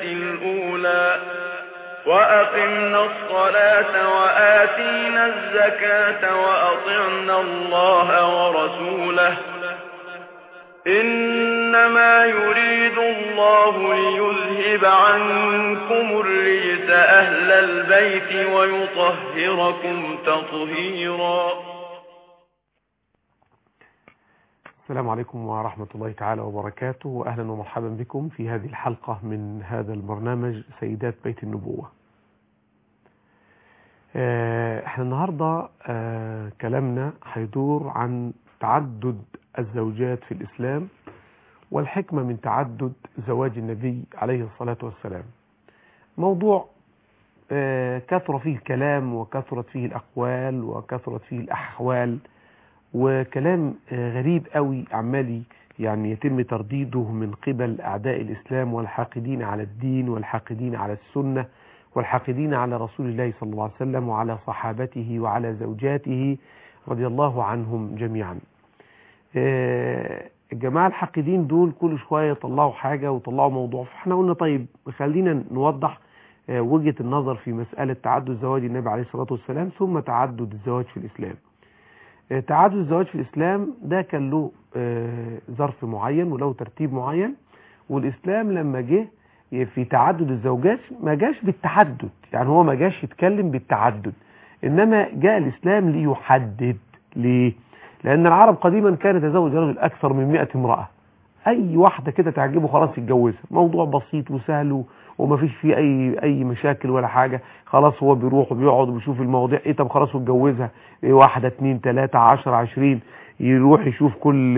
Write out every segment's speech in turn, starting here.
الأولى وأقمنا الصلاة وآتينا الزكاة وأطعنا الله ورسوله إنما يريد الله ليذهب عنكم الرجس أهل البيت ويطهركم تطهيرا السلام عليكم ورحمة الله تعالى وبركاته وأهلا ومرحبا بكم في هذه الحلقة من هذا البرنامج سيدات بيت النبوة احنا النهاردة اه كلامنا هيدور عن تعدد الزوجات في الإسلام والحكمة من تعدد زواج النبي عليه الصلاة والسلام موضوع اه كثر فيه الكلام وكثرت فيه الأقوال وكثرت فيه الأحوال وكلام غريب قوي عمالي يعني يتم ترديده من قبل أعداء الإسلام والحاقدين على الدين والحاقدين على السنة والحاقدين على رسول الله صلى الله عليه وسلم وعلى صحابته وعلى زوجاته رضي الله عنهم جميعا الجماعة الحاقدين دول كل شوية يطلعوا حاجة ويطلعوا موضوع فاحنا قلنا طيب خلينا نوضح وجهة النظر في مسألة تعدد زواج النبي عليه الصلاة والسلام ثم تعدد الزواج في الإسلام تعدد الزواج في الإسلام ده كان له ظرف معين وله ترتيب معين والإسلام لما جه في تعدد الزوجات ما جاش بالتعدد يعني هو ما جاش يتكلم بالتعدد إنما جاء الإسلام ليحدد ليه لأن العرب قديما كان يتزوج رجل أكثر من 100 امرأة أي واحدة كده تعجبه خلاص يتجوزها موضوع بسيط وسهل وما فيش فيه أي أي مشاكل ولا حاجة خلاص هو بيروح وبيقعد وبيشوف المواضيع إيه طب خلاص واتجوزها إيه واحدة اتنين تلاتة عشر عشرين يروح يشوف كل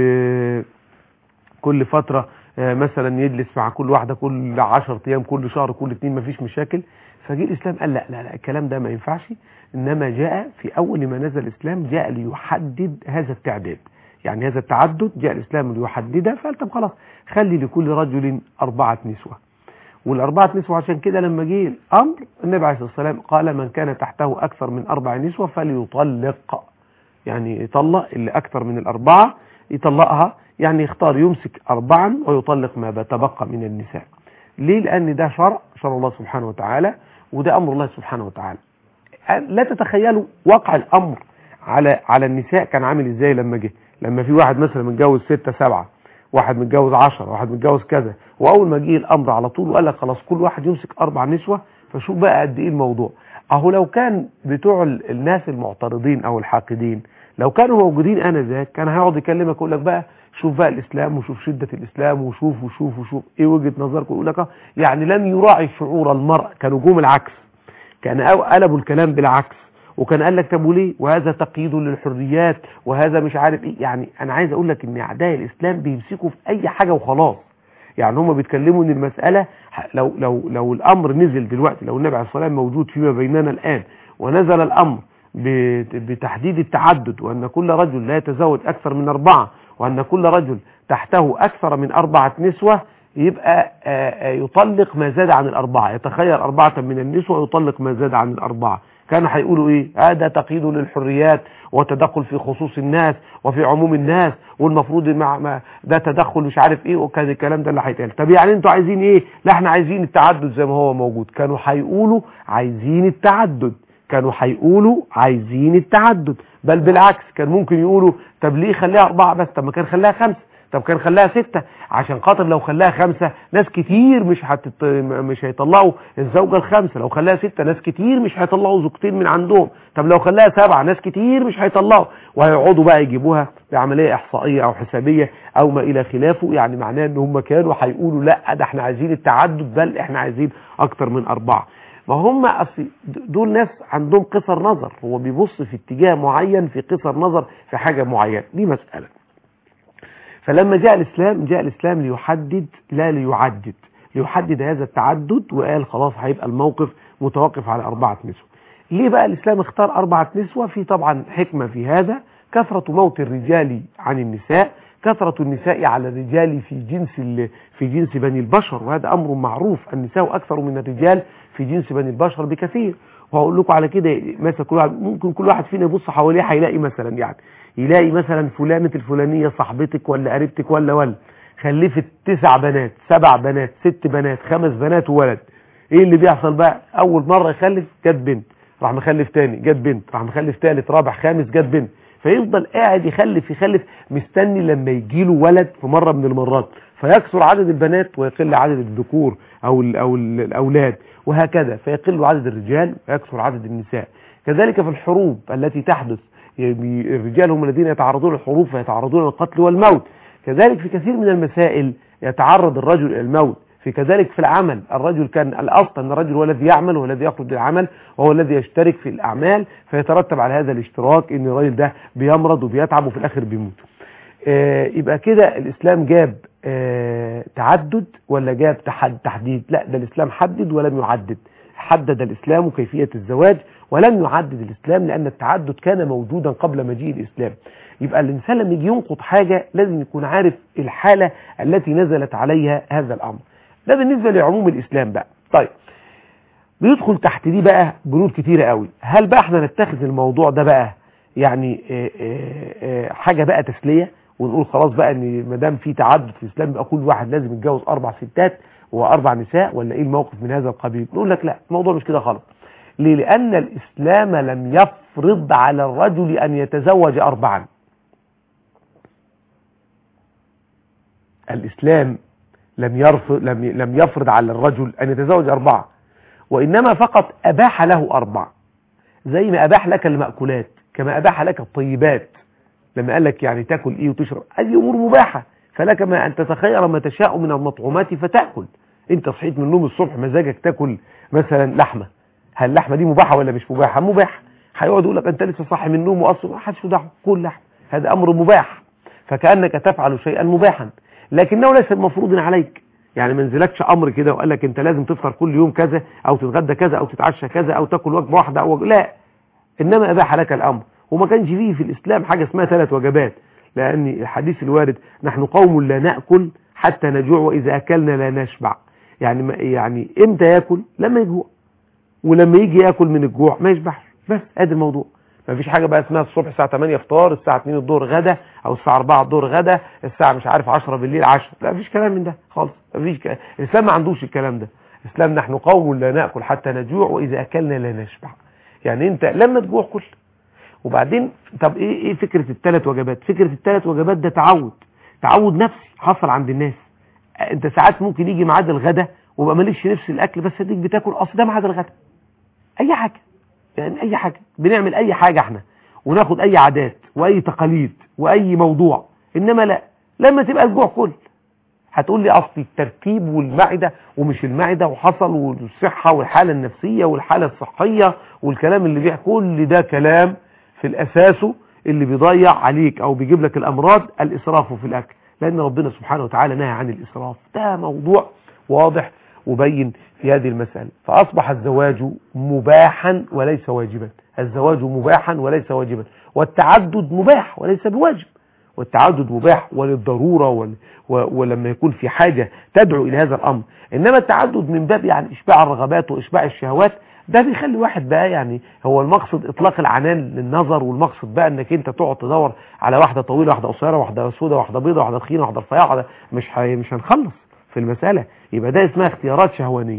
كل فترة مثلا يجلس مع كل واحدة كل عشر أيام كل شهر كل اتنين ما فيش مشاكل فجي الإسلام قال لا لا لا الكلام ده ما ينفعش إنما جاء في أول ما نزل الإسلام جاء ليحدد هذا التعداد يعني هذا التعدد جاء الإسلام ليحدده فقال طب خلاص خلي لكل رجل أربعة نسوة والأربعة نسوة عشان كده لما جه الأمر النبي عليه الصلاة والسلام قال من كان تحته أكثر من أربع نسوة فليطلق يعني يطلق اللي أكثر من الأربعة يطلقها يعني يختار يمسك أربعا ويطلق ما تبقى من النساء ليه لأن ده شرع شرع الله سبحانه وتعالى وده أمر الله سبحانه وتعالى لا تتخيلوا واقع الأمر على على النساء كان عامل إزاي لما جه لما في واحد مثلا متجوز ستة سبعة واحد متجوز عشرة واحد متجوز كذا واول ما جه الامر على طول وقال لك خلاص كل واحد يمسك اربع نسوة فشوف بقى قد ايه الموضوع اهو لو كان بتوع الناس المعترضين او الحاقدين لو كانوا موجودين انا ذاك كان هيقعد يكلمك يقول لك بقى شوف بقى الاسلام وشوف شدة الاسلام وشوف وشوف وشوف ايه وجهة نظركم يقول لك يعني لم يراعي شعور المرء كانوا جم العكس كان قلبوا الكلام بالعكس وكان قال لك طب وليه وهذا تقييد للحريات وهذا مش عارف ايه يعني انا عايز اقول لك ان اعداء الاسلام بيمسكوا في اي حاجة وخلاص يعني هم بيتكلموا ان المسألة لو لو لو الامر نزل دلوقتي لو النبي عليه الصلاة والسلام موجود فيما بيننا الان ونزل الامر بتحديد التعدد وان كل رجل لا يتزوج اكثر من اربعة وان كل رجل تحته اكثر من اربعة نسوة يبقى يطلق ما زاد عن الاربعة يتخير اربعة من النسوة ويطلق ما زاد عن الاربعة كانوا هيقولوا ايه هذا تقييد للحريات وتدخل في خصوص الناس وفي عموم الناس والمفروض مع ما ده تدخل مش عارف ايه وكان الكلام ده اللي هيتقال طب يعني انتوا عايزين ايه لا احنا عايزين التعدد زي ما هو موجود كانوا هيقولوا عايزين التعدد كانوا هيقولوا عايزين التعدد بل بالعكس كان ممكن يقولوا طب ليه خليها اربعة بس طب ما كان خليها خمسة طب كان خلاها ستة عشان خاطر لو خلاها خمسة ناس كتير مش هتط... مش هيطلعوا الزوجة الخمسة لو خلاها ستة ناس كتير مش هيطلعوا زوجتين من عندهم طب لو خلاها سبعة ناس كتير مش هيطلعوا وهيقعدوا بقى يجيبوها بعملية احصائية او حسابية او ما الى خلافه يعني معناه ان هم كانوا هيقولوا لا ده احنا عايزين التعدد بل احنا عايزين اكتر من اربعة ما هم أصل دول ناس عندهم قصر نظر هو بيبص في اتجاه معين في قصر نظر في حاجة معينة دي مسألة فلما جاء الإسلام جاء الإسلام ليحدد لا ليعدد ليحدد هذا التعدد وقال خلاص هيبقى الموقف متوقف على أربعة نسوة ليه بقى الإسلام اختار أربعة نسوة في طبعا حكمة في هذا كثرة موت الرجال عن النساء كثرة النساء على الرجال في جنس في جنس بني البشر وهذا أمر معروف النساء أكثر من الرجال في جنس بني البشر بكثير وهقول لكم على كده مثلا كل واحد ممكن كل واحد فينا يبص حواليه هيلاقي مثلا يعني يلاقي مثلا فلانة الفلانية صاحبتك ولا قريبتك ولا ولا خلفت تسع بنات سبع بنات ست بنات خمس بنات وولد ايه اللي بيحصل بقى اول مرة يخلف جت بنت راح مخلف تاني جت بنت راح مخلف تالت رابع خامس جت بنت فيفضل قاعد يخلف يخلف مستني لما يجيله ولد في مرة من المرات فيكثر عدد البنات ويقل عدد الذكور او ال او ال الاولاد وهكذا فيقل عدد الرجال ويكثر عدد النساء كذلك في الحروب التي تحدث يعني الرجال هم الذين يتعرضون للحروب فيتعرضون للقتل والموت كذلك في كثير من المسائل يتعرض الرجل الى الموت في كذلك في العمل الرجل كان الأصل أن الرجل هو الذي يعمل وهو الذي يخرج للعمل وهو الذي يشترك في الأعمال فيترتب على هذا الاشتراك أن الرجل ده بيمرض وبيتعب وفي الآخر بيموت آه يبقى كده الإسلام جاب آه تعدد ولا جاب تحد تحديد لا ده الإسلام حدد ولم يعدد حدد الإسلام كيفية الزواج ولم يعدد الإسلام لأن التعدد كان موجودا قبل مجيء الإسلام يبقى الإنسان لما يجي ينقض حاجة لازم يكون عارف الحالة التي نزلت عليها هذا الأمر ده بالنسبة لعموم الإسلام بقى طيب بيدخل تحت دي بقى بنود كتيرة قوي هل بقى احنا نتخذ الموضوع ده بقى يعني اه اه اه حاجة بقى تسلية ونقول خلاص بقى ان ما دام في تعدد في الإسلام يبقى كل واحد لازم يتجوز أربع ستات وأربع نساء ولا إيه الموقف من هذا القبيل نقول لك لا الموضوع مش كده خالص ليه لأن الإسلام لم يفرض على الرجل أن يتزوج أربعا الإسلام لم يرفض لم لم يفرض على الرجل أن يتزوج أربعة وإنما فقط أباح له أربعة زي ما أباح لك المأكولات كما أباح لك الطيبات لما قال لك يعني تاكل إيه وتشرب هذه أمور مباحة فلك ما أن تتخير ما تشاء من المطعومات فتأكل أنت صحيت من النوم الصبح مزاجك تاكل مثلا لحمة هل اللحمة دي مباحة ولا مش مباحة مباح هيقعد يقول لك أنت لسه صاحي من النوم وأصلا ما حدش دعوه كل لحم هذا أمر مباح فكأنك تفعل شيئا مباحا لكنه ليس مفروض عليك يعني ما نزلكش امر كده وقال لك انت لازم تفطر كل يوم كذا او تتغدى كذا او تتعشى كذا او تاكل وجبه واحده او وجبة. لا انما اباح لك الامر وما كانش فيه في الاسلام حاجه اسمها ثلاث وجبات لان الحديث الوارد نحن قوم لا ناكل حتى نجوع واذا اكلنا لا نشبع يعني يعني امتى ياكل لما يجوع ولما يجي ياكل من الجوع ما يشبعش بس ادي الموضوع ما فيش حاجة بقى اسمها الصبح الساعة 8 فطار الساعة 2 الظهر غدا او الساعة 4 الظهر غدا الساعة مش عارف 10 بالليل 10 لا مفيش كلام من ده خالص مفيش كلام. الاسلام ما عندوش الكلام ده الاسلام نحن قوم لا ناكل حتى نجوع واذا اكلنا لا نشبع يعني انت لما تجوع كل وبعدين طب ايه ايه فكرة الثلاث وجبات فكرة الثلاث وجبات ده تعود تعود نفسي حصل عند الناس انت ساعات ممكن يجي ميعاد الغدا وما مالكش نفس الاكل بس اديك بتاكل اصل ده ميعاد الغدا اي حاجه يعني اي حاجة بنعمل اي حاجة احنا وناخد اي عادات واي تقاليد واي موضوع انما لا لما تبقى الجوع كل هتقول لي اصل التركيب والمعدة ومش المعدة وحصل والصحة والحالة النفسية والحالة الصحية والكلام اللي بيح كل ده كلام في الاساسه اللي بيضيع عليك او بيجيب لك الامراض الاسراف في الاكل لان ربنا سبحانه وتعالى نهى عن الاسراف ده موضوع واضح وبين في هذه المسألة فأصبح الزواج مباحا وليس واجبا الزواج مباحا وليس واجبا والتعدد مباح وليس بواجب والتعدد مباح وللضرورة ول... و... ولما يكون في حاجة تدعو إلى هذا الأمر إنما التعدد من باب يعني إشباع الرغبات وإشباع الشهوات ده بيخلي واحد بقى يعني هو المقصد إطلاق العنان للنظر والمقصد بقى إنك أنت تقعد تدور على واحدة طويلة واحدة قصيرة واحدة سودة واحدة بيضة واحدة تخينة واحدة رفيعة واحدة مش ح... مش هنخلص في المسألة يبقى ده اسمها اختيارات شهوانية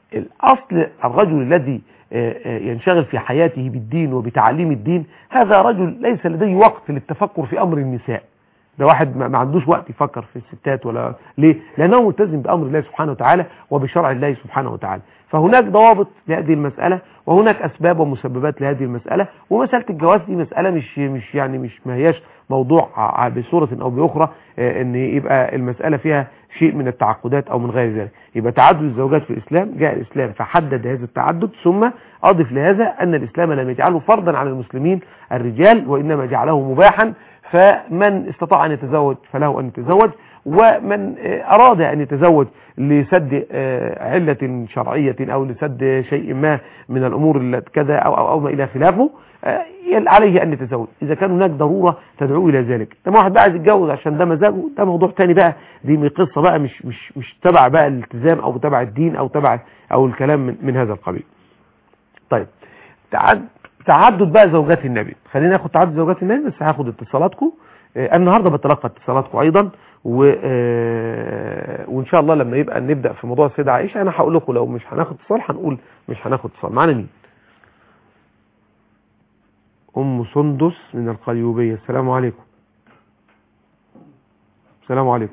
الأصل الرجل الذي ينشغل في حياته بالدين وبتعليم الدين هذا رجل ليس لديه وقت للتفكر في أمر النساء ده واحد ما عندوش وقت يفكر في الستات ولا ليه لأنه ملتزم بأمر الله سبحانه وتعالى وبشرع الله سبحانه وتعالى فهناك ضوابط لهذه المسألة وهناك أسباب ومسببات لهذه المسألة ومسألة الجواز دي مسألة مش مش يعني مش ما هياش موضوع بصورة أو بأخرى ان يبقى المسألة فيها شيء من التعقدات أو من غير ذلك يبقى تعدد الزوجات في الإسلام جاء الإسلام فحدد هذا التعدد ثم أضف لهذا أن الإسلام لم يجعله فرضا على المسلمين الرجال وإنما جعله مباحا فمن استطاع أن يتزوج فله أن يتزوج ومن أراد أن يتزوج لسد علة شرعية أو لسد شيء ما من الأمور كذا أو, أو, أو ما إلى خلافه عليه أن يتزوج إذا كان هناك ضرورة تدعو إلى ذلك لما واحد بقى عايز يتجوز عشان ده مزاجه ده موضوع تاني بقى دي من قصة بقى مش مش مش تبع بقى الالتزام أو تبع الدين أو تبع أو الكلام من, من هذا القبيل طيب تعد تعدد بقى زوجات النبي خلينا ناخد تعدد زوجات النبي بس هاخد اتصالاتكم آه، النهارده بتلقى اتصالاتكم ايضا و... آه، وان شاء الله لما يبقى نبدا في موضوع السيده عائشه انا هقول لكم لو مش هناخد اتصال هنقول مش هناخد اتصال معانا مين ام سندس من القليوبيه السلام عليكم السلام عليكم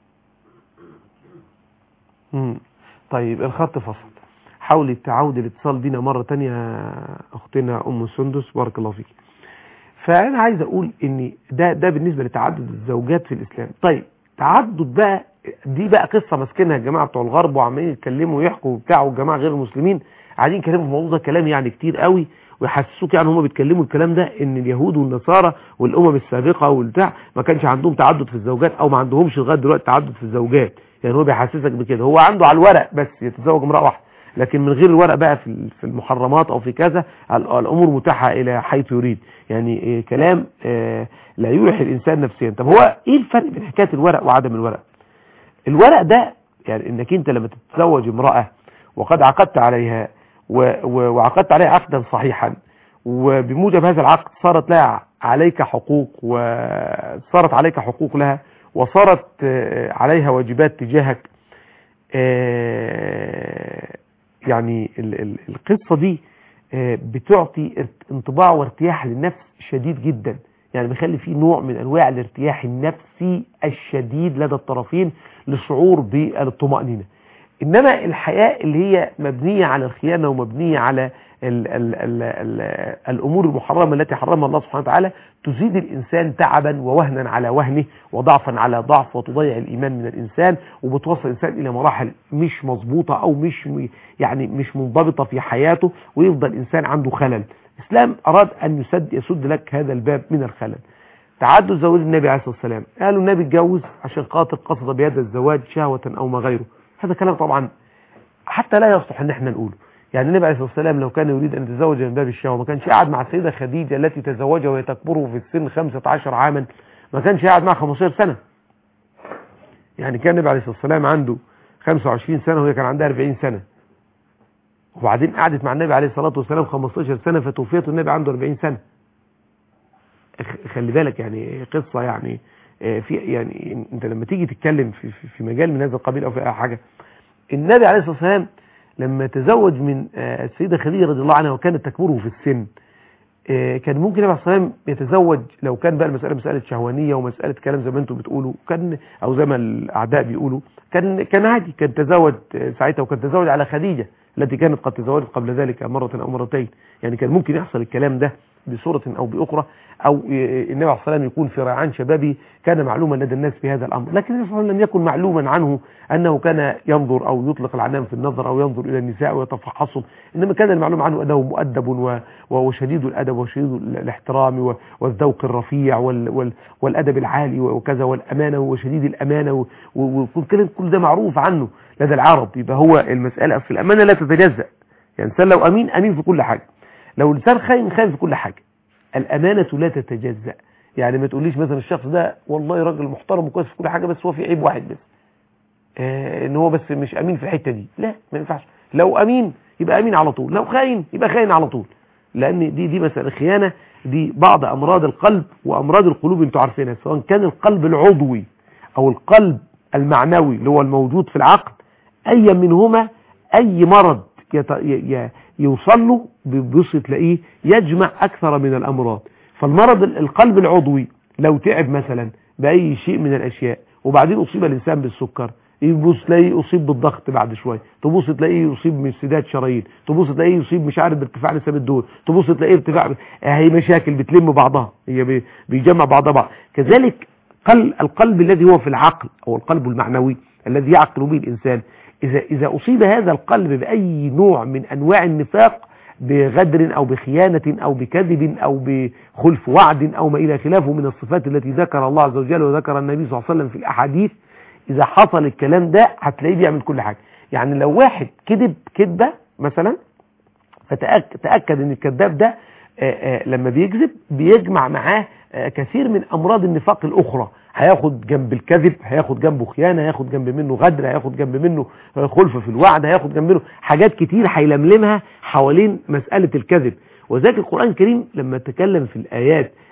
مم. طيب الخط فصل حاولي تعودي الاتصال بينا مرة تانية يا اختنا ام سندس بارك الله فيك فانا عايز اقول ان ده ده بالنسبة لتعدد الزوجات في الاسلام طيب تعدد بقى دي بقى قصة ماسكينها الجماعة بتوع الغرب وعمالين يتكلموا ويحكوا وبتاع والجماعة غير المسلمين قاعدين يتكلموا في الموضوع ده كلام يعني كتير قوي ويحسسوك يعني هم بيتكلموا الكلام ده ان اليهود والنصارى والامم السابقه والبتاع ما كانش عندهم تعدد في الزوجات او ما عندهمش لغايه دلوقتي تعدد في الزوجات يعني هو بيحسسك بكده هو عنده على الورق بس يتزوج امراه واحده لكن من غير الورق بقى في في المحرمات او في كذا ال- الامور متاحه الى حيث يريد يعني إيه كلام آه، لا يريح الانسان نفسيا طب هو ايه الفرق بين حكايه الورق وعدم الورق الورق ده يعني انك انت لما تتزوج امراه وقد عقدت عليها و- و- وعقدت عليها عقدا صحيحا وبموجب هذا العقد صارت لها عليك حقوق وصارت عليك حقوق لها وصارت آه، عليها واجبات تجاهك آه، يعني ال- ال- القصة دي آه، بتعطي ارت- انطباع وارتياح للنفس شديد جدا يعني بيخلي فيه نوع من انواع الارتياح النفسي الشديد لدى الطرفين للشعور بالطمأنينة انما الحياة اللي هي مبنية على الخيانة ومبنية على ال ال ال ال الامور المحرمة التي حرمها الله سبحانه وتعالى تزيد الانسان تعبا ووهنا على وهنه وضعفا على ضعف وتضيع الايمان من الانسان وبتوصل الانسان الى مراحل مش مظبوطة او مش م- يعني مش منضبطة في حياته ويفضل الانسان عنده خلل الاسلام اراد ان يسد يسد لك هذا الباب من الخلل تعدد زواج النبي عليه الصلاه والسلام قالوا النبي اتجوز عشان خاطر قصد بهذا الزواج شهوه او ما غيره هذا كلام طبعا حتى لا يصلح ان احنا نقوله يعني النبي عليه الصلاه والسلام لو كان يريد ان يتزوج من باب الشهوه ما كانش قاعد مع السيده خديجه التي تزوجها وهي تكبره في السن 15 عاما ما كانش قاعد معها 15 سنه يعني كان النبي عليه الصلاه والسلام عنده 25 سنه وهي كان عندها 40 سنه وبعدين قعدت مع النبي عليه الصلاه والسلام 15 سنه فتوفيت النبي عنده 40 سنه خ- خلي بالك يعني قصه يعني آه، في يعني انت لما تيجي تتكلم في في- في مجال من هذا القبيل او في اي حاجه النبي عليه الصلاه والسلام لما تزوج من آه، السيده خديجه رضي الله عنها وكانت تكبره في السن آه، كان ممكن النبي عليه الصلاه والسلام يتزوج لو كان بقى المساله مساله شهوانيه ومساله كلام زي ما انتم بتقولوا كان او زي ما الاعداء بيقولوا كان كان عادي كان تزوج آه، ساعتها وكان تزوج على خديجه التي كانت قد تزوجت قبل ذلك مره او مرتين يعني كان ممكن يحصل الكلام ده بصوره او باخرى او آه، النبي عليه الصلاه والسلام يكون في ريعان شبابه كان معلوما لدى الناس في هذا الامر لكن النبي صلى الله عليه وسلم لم يكن معلوما عنه انه كان ينظر او يطلق العنان في النظر او ينظر الى النساء ويتفحصهم انما كان المعلوم عنه انه مؤدب و- وشديد الادب وشديد الاحترام و- والذوق الرفيع وال وال والادب العالي وكذا والامانه وشديد الامانه و- و- وكل كل- كل ده معروف عنه لدى العرب يبقى هو المساله في الامانه لا تتجزا يعني الانسان لو امين امين في كل حاجه لو الانسان خاين خاين في كل حاجه الامانه لا تتجزا يعني ما تقوليش مثلا الشخص ده والله راجل محترم وكويس في كل حاجه بس هو في عيب واحد بس آه ان هو بس مش امين في الحته دي لا ما ينفعش لو امين يبقى امين على طول لو خاين يبقى خاين على طول لان دي دي مساله الخيانه دي بعض امراض القلب وامراض القلوب انتوا عارفينها سواء كان القلب العضوي او القلب المعنوي اللي هو الموجود في العقل اي منهما اي مرض يت... ي... ي... يوصل له بيبص تلاقيه يجمع اكثر من الامراض فالمرض ال- القلب العضوي لو تعب مثلا باي شيء من الاشياء وبعدين اصيب الانسان بالسكر يبص تلاقيه اصيب بالضغط بعد شويه تبص تلاقيه يصيب من انسداد شرايين تبص تلاقيه يصيب مش عارف بارتفاع نسب الدهون تبص تلاقيه ارتفاع هي مشاكل بتلم بعضها هي بي- بيجمع بعضها بعض كذلك قل القلب الذي هو في العقل او القلب المعنوي الذي يعقل به الانسان اذا اذا اصيب هذا القلب باي نوع من انواع النفاق بغدر او بخيانه او بكذب او بخلف وعد او ما الى خلافه من الصفات التي ذكر الله عز وجل وذكر النبي صلى الله عليه وسلم في الاحاديث اذا حصل الكلام ده هتلاقيه بيعمل كل حاجه يعني لو واحد كذب كذبه مثلا فتأكد تأكد ان الكذاب ده آه، آه، لما بيكذب بيجمع معاه آه، كثير من امراض النفاق الاخرى هياخد جنب الكذب هياخد جنبه خيانه هياخد جنب منه غدر هياخد جنب منه آه، خلف في الوعد هياخد جنب منه حاجات كتير هيلملمها حوالين مساله الكذب وذلك القران الكريم لما تكلم في الايات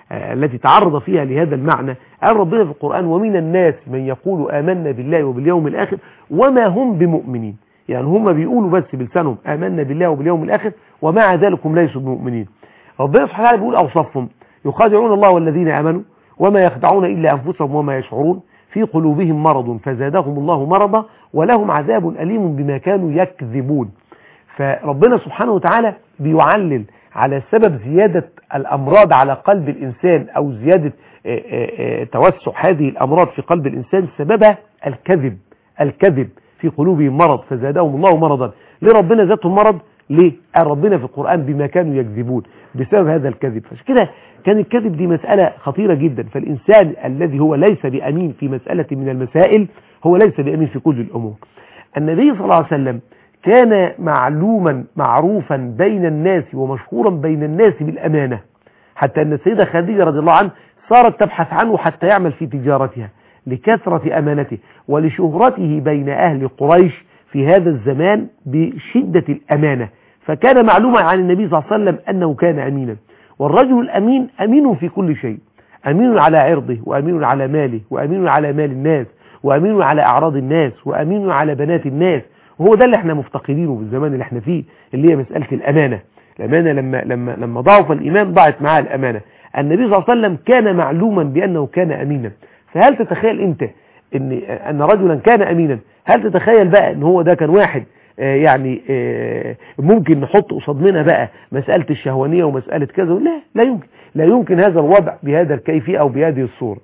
آه، التي تعرض فيها لهذا المعنى قال ربنا في القرآن ومن الناس من يقول آمنا بالله وباليوم الآخر وما هم بمؤمنين يعني هم بيقولوا بس بلسانهم آمنا بالله وباليوم الآخر ومع ذلك هم ليسوا بمؤمنين ربنا سبحانه وتعالى بيقول أوصفهم يخادعون الله والذين آمنوا وما يخدعون إلا أنفسهم وما يشعرون في قلوبهم مرض فزادهم الله مرضا ولهم عذاب أليم بما كانوا يكذبون فربنا سبحانه وتعالى بيعلل على سبب زيادة الأمراض على قلب الإنسان أو زيادة آه، آه، آه، توسع هذه الأمراض في قلب الإنسان سببها الكذب الكذب في قلوبهم مرض فزادهم الله مرضا ليه ربنا ذاتهم مرض ليه قال ربنا في القرآن بما كانوا يكذبون بسبب هذا الكذب فعشان كده كان الكذب دي مسألة خطيرة جدا فالإنسان الذي هو ليس بأمين في مسألة من المسائل هو ليس بأمين في كل الأمور النبي صلى الله عليه وسلم كان معلوما معروفا بين الناس ومشهورا بين الناس بالأمانة حتى أن السيدة خديجة رضي الله عنها صارت تبحث عنه حتى يعمل في تجارتها لكثرة أمانته ولشهرته بين أهل قريش في هذا الزمان بشدة الأمانة فكان معلوما عن النبي صلى الله عليه وسلم أنه كان أمينا والرجل الأمين أمين في كل شيء أمين على عرضه وأمين على ماله وأمين على مال الناس وأمين على أعراض الناس وأمين على بنات الناس وهو ده اللي احنا مفتقدينه في الزمان اللي احنا فيه اللي هي مسألة الأمانة الأمانة لما, لما, لما ضعف الإيمان ضاعت معاه الأمانة النبي صلى الله عليه وسلم كان معلوما بأنه كان أمينا فهل تتخيل أنت ان ان رجلا كان امينا هل تتخيل بقى ان هو ده كان واحد آه يعني آه ممكن نحط قصاد منها بقى مسألة الشهوانية ومسألة كذا لا لا يمكن لا يمكن هذا الوضع بهذا الكيفية او بهذه الصورة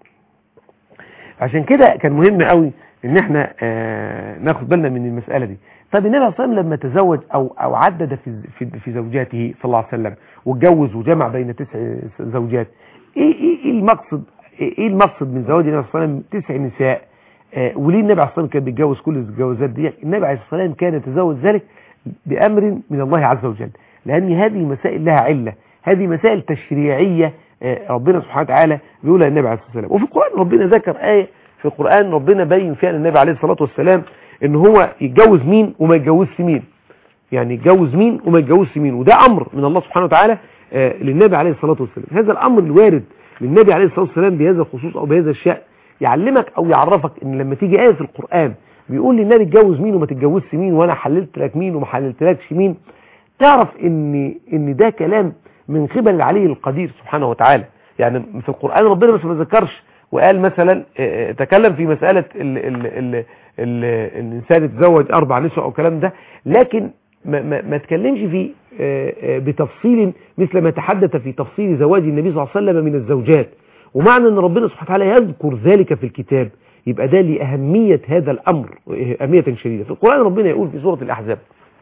عشان كده كان مهم قوي ان احنا آه ناخد بالنا من المسألة دي طب النبي صلى الله عليه وسلم لما تزوج او او عدد في في, في زوجاته صلى الله عليه وسلم واتجوز وجمع بين تسع زوجات ايه ايه, إيه المقصد ايه المقصد من زواج النبي صلى الله عليه وسلم تسع نساء آه وليه النبي عليه الصلاه والسلام كان بيتجوز كل الجوازات دي النبي عليه الصلاه والسلام كان يتزوج ذلك بامر من الله عز وجل لان هذه مسائل لها عله هذه مسائل تشريعيه آه ربنا سبحانه وتعالى بيقولها النبي عليه الصلاه والسلام وفي القران ربنا ذكر ايه في القران ربنا بين فيها للنبي عليه الصلاه والسلام ان هو يتجوز مين وما يتجوزش مين يعني يتجوز مين وما يتجوزش مين وده امر من الله سبحانه وتعالى آه للنبي عليه الصلاه والسلام هذا الامر الوارد للنبي عليه الصلاة والسلام بهذا الخصوص أو بهذا الشأن يعلمك أو يعرفك إن لما تيجي آية في القرآن بيقول للنبي اتجوز مين وما تتجوزش مين وأنا حللت لك مين وما حللتلكش مين تعرف إن إن ده كلام من قبل العلي القدير سبحانه وتعالى يعني في القرآن ربنا بس ما ذكرش وقال مثلا تكلم في مسألة ال ال ال ال الإنسان يتزوج أربع نساء أو كلام ده لكن ما, ما, ما تكلمش في بتفصيل مثل ما تحدث في تفصيل زواج النبي صلى الله عليه وسلم من الزوجات ومعنى ان ربنا سبحانه وتعالى يذكر ذلك في الكتاب يبقى ده لأهمية هذا الأمر أهمية شديدة في القرآن ربنا يقول في سورة الأحزاب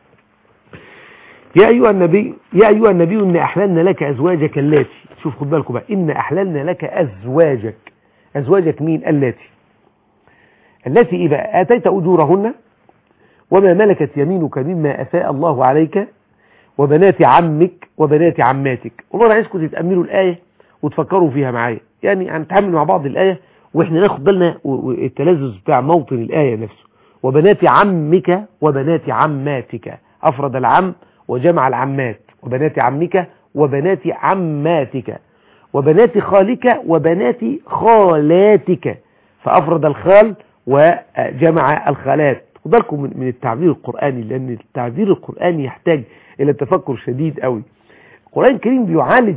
يا أيها النبي يا أيها النبي إن أحللنا لك أزواجك اللاتي شوف خد بالكم بقى إن أحللنا لك أزواجك أزواجك مين اللاتي اللاتي إيه بقى آتيت أجورهن وما ملكت يمينك مما أفاء الله عليك وبنات عمك وبنات عماتك والله انا عايزكم تتاملوا الايه وتفكروا فيها معايا يعني هنتعامل مع بعض الايه واحنا ناخد بالنا التلذذ بتاع موطن الايه نفسه وبنات عمك وبنات عماتك افرد العم وجمع العمات وبنات عمك وبنات عماتك وبنات خالك وبنات خالاتك فافرد الخال وجمع الخالات خد بالكم من التعبير القرآني لأن التعبير القرآني يحتاج إلى تفكر شديد قوي القرآن الكريم بيعالج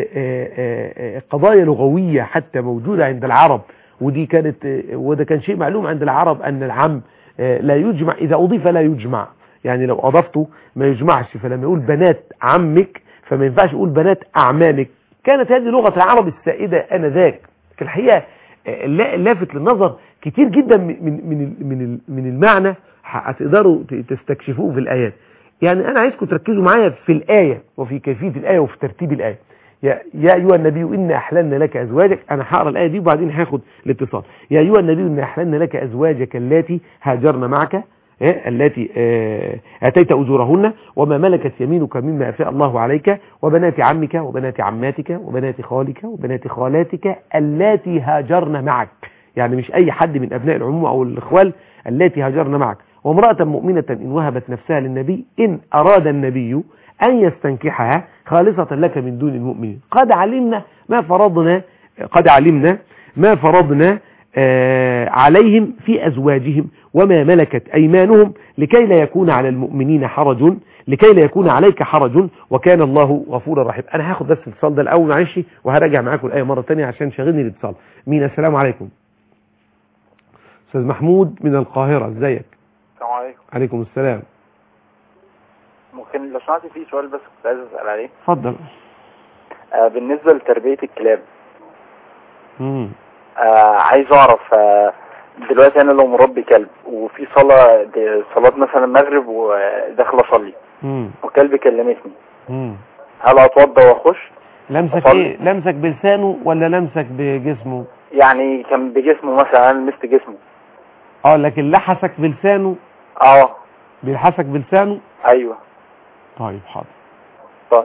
قضايا لغوية حتى موجودة عند العرب ودي كانت وده كان شيء معلوم عند العرب أن العم لا يجمع إذا أضيف لا يجمع يعني لو أضفته ما يجمعش فلما يقول بنات عمك فما ينفعش يقول بنات أعمامك كانت هذه لغة العرب السائدة آنذاك الحقيقة لافت للنظر كتير جدا من من من من المعنى هتقدروا تستكشفوه في الايات يعني انا عايزكم تركزوا معايا في الايه وفي كيفيه الايه وفي ترتيب الايه يا يا ايها النبي ان احللنا لك ازواجك انا هقرا الايه دي وبعدين هاخد الاتصال يا ايها النبي ان احللنا لك ازواجك اللاتي هاجرن معك التي اتيت اجورهن وما ملكت يمينك مما افاء الله عليك وبنات عمك وبنات عماتك وبنات خالك وبنات خالاتك اللاتي هاجرن معك يعني مش اي حد من ابناء العموم او الاخوال اللاتي هاجرن معك وامرأة مؤمنة ان وهبت نفسها للنبي ان اراد النبي أن يستنكحها خالصة لك من دون المؤمنين قد علمنا ما فرضنا قد علمنا ما فرضنا آه، عليهم في أزواجهم وما ملكت أيمانهم لكي لا يكون على المؤمنين حرج لكي لا يكون عليك حرج وكان الله غفورا رحيما أنا هاخد بس الاتصال ده الأول معلش وهراجع معاكم الآية مرة تانية عشان شاغلني الاتصال مين السلام عليكم أستاذ محمود من القاهرة ازيك السلام عليكم عليكم السلام ممكن لو سمحت في سؤال بس كنت عايز اسال عليه اتفضل آه بالنسبه لتربيه الكلاب مم. آه عايز اعرف آه دلوقتي انا لو مربي كلب وفي صلاه دي- صلاه مثلا المغرب وداخل اصلي مم. وكلب كلمتني مم. هل اتوضى واخش لمسك أصلي. ايه لمسك بلسانه ولا لمسك بجسمه يعني كان بجسمه مثلا انا لمست جسمه اه لكن لحسك بلسانه اه بيلحسك بلسانه ايوه طيب حاضر طيب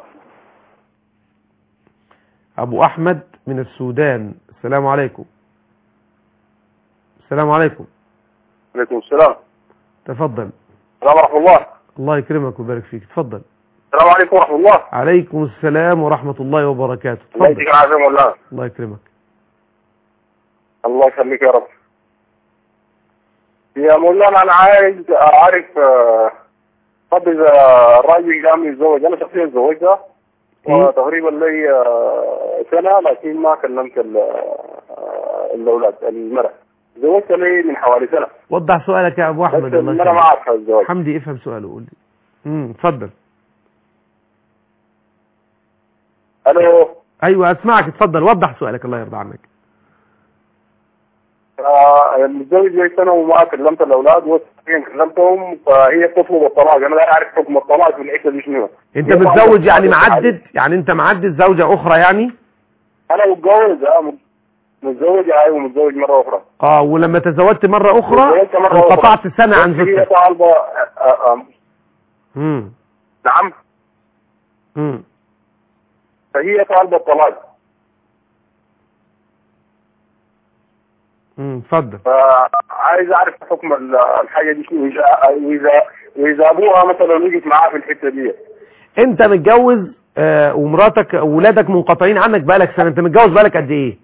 ابو احمد من السودان السلام عليكم السلام عليكم عليكم السلام تفضل السلام ورحمة الله الله يكرمك ويبارك فيك تفضل السلام عليكم ورحمة الله عليكم السلام ورحمة الله وبركاته الله تفضل يديك العافية مولانا الله يكرمك الله يخليك يا رب يا مولانا أنا عايز أعرف آه، طب إذا الراجل قام يتزوج أنا شخصيا تزوجت إيه؟ وتقريبا لي آه، سنة لكن ما كلمت ال- آه، الأولاد المرأة تزوجت لي من حوالي سنة وضح سؤالك يا ابو بس احمد الله المرأة ما يكرمك عارفة الزواج حمدي افهم سؤاله قول لي امم اتفضل ألو ايوه اسمعك اتفضل وضح سؤالك الله يرضى عنك آه، متزوج لي سنة وما كلمت الأولاد وسنتين كلمتهم فهي تطلب الطلاق أنا لا أعرف حكم الطلاق في الحتة دي شنو انت هي متزوج طبعاً يعني طبعاً معدد يعني انت معدد زوجة اخرى يعني أنا متجوز أه متزوج أيوة متزوج مرة أخرى اه ولما تزوجت مرة اخرى تزوجت مرة أخرى. انقطعت سنة عن بس هي زوجتك طالبة آه، آه، امم نعم امم فهي طالبة الطلاق امم اتفضل فعايز أعرف حكم ال- الحاجة دي شنو إذا وإذا وإذا أبوها مثلا وقف معاه في الحتة دي انت متجوز آه ومراتك وولادك منقطعين عنك بقالك سنة انت متجوز بقالك قد ايه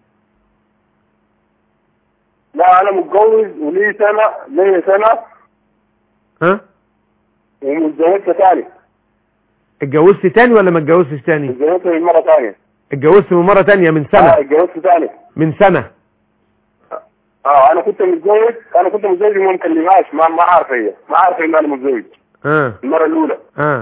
لا أنا متجوز ولي سنة لي سنة ها ومتزوجت ثاني اتجوزت تاني ولا ما اتجوزتش تاني متزوجت من مرة ثانية اتجوزت من مرة تانية من اه سنة اتجوزت ثاني من سنة اه انا كنت متزوج انا كنت متزوج وما مكلمهاش ما ما عارفه هي ما عارفه ان انا متزوج اه المره الاولى اه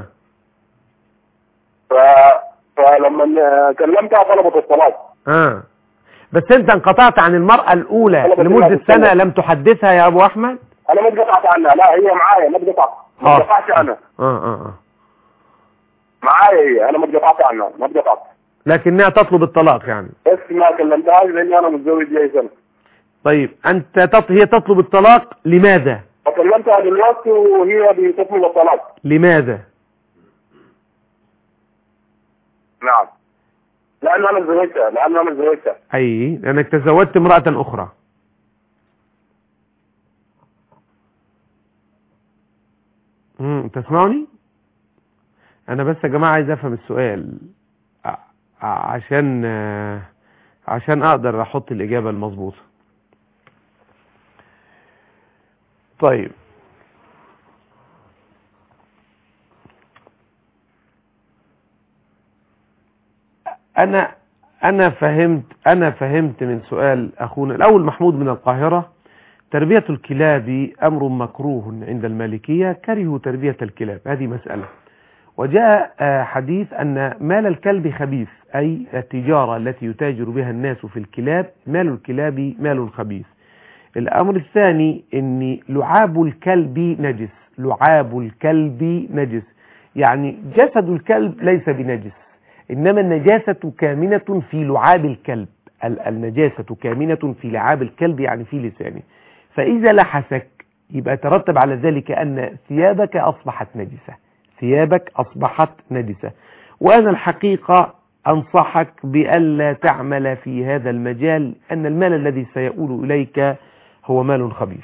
ف فلما كلمتها طلبت الطلاق اه بس انت انقطعت عن المرأة الاولى طلبت لمدة الله سنة بالسنة. لم تحدثها يا ابو احمد انا ما اتقطعت عنها لا هي معايا ما اتقطعت ما آه. اتقطعتش عنها اه اه اه معايا هي انا ما اتقطعت عنها ما اتقطعت لكنها تطلب الطلاق يعني بس ما كلمتهاش لاني انا متزوج لي سنه طيب انت تط... هي تطلب الطلاق لماذا فكلمتها دلوقتي وهي بتطلب الطلاق لماذا نعم لان انا تزوجتها لان انا تزوجتها اي لانك تزوجت امرأة اخرى امم تسمعني انا بس يا جماعة عايز افهم السؤال ع- ع- عشان آه، عشان اقدر احط الاجابة المظبوطة طيب انا انا فهمت انا فهمت من سؤال اخونا الاول محمود من القاهرة تربية الكلاب امر مكروه عند المالكية كرهوا تربية الكلاب هذه مسألة وجاء آه، حديث ان مال الكلب خبيث اي التجارة التي يتاجر بها الناس في الكلاب مال الكلاب مال خبيث الامر الثاني ان لعاب الكلب نجس لعاب الكلب نجس يعني جسد الكلب ليس بنجس إنما النجاسة كامنة في لعاب الكلب ال- النجاسة كامنة في لعاب الكلب يعني في لسانه فإذا لحسك يبقى ترتب على ذلك أن ثيابك أصبحت نجسة ثيابك أصبحت نجسة وأنا الحقيقة أنصحك بألا تعمل في هذا المجال أن المال الذي سيؤول إليك هو مال خبيث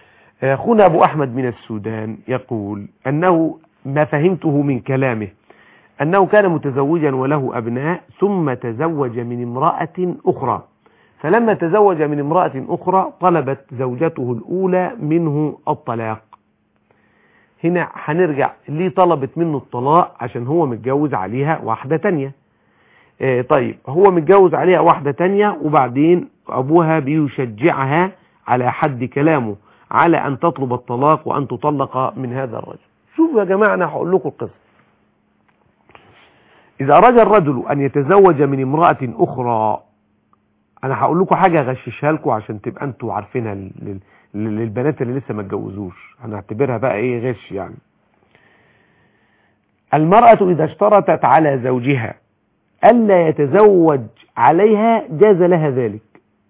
أخونا أبو أحمد من السودان يقول أنه ما فهمته من كلامه أنه كان متزوجا وله أبناء ثم تزوج من امرأة أخرى فلما تزوج من امرأة أخرى طلبت زوجته الأولى منه الطلاق هنا هنرجع ليه طلبت منه الطلاق عشان هو متجوز عليها واحدة تانية اه طيب هو متجوز عليها واحدة تانية وبعدين أبوها بيشجعها على حد كلامه على أن تطلب الطلاق وأن تطلق من هذا الرجل شوفوا يا جماعة أنا هقول لكم القصة إذا أراد الرجل أن يتزوج من امرأة أخرى أنا هقول لكم حاجة أغششها لكم عشان تبقى أنتوا عارفينها لل- لل- للبنات اللي لسه ما اتجوزوش هنعتبرها بقى إيه غش يعني المرأة إذا اشترطت على زوجها ألا يتزوج عليها جاز لها ذلك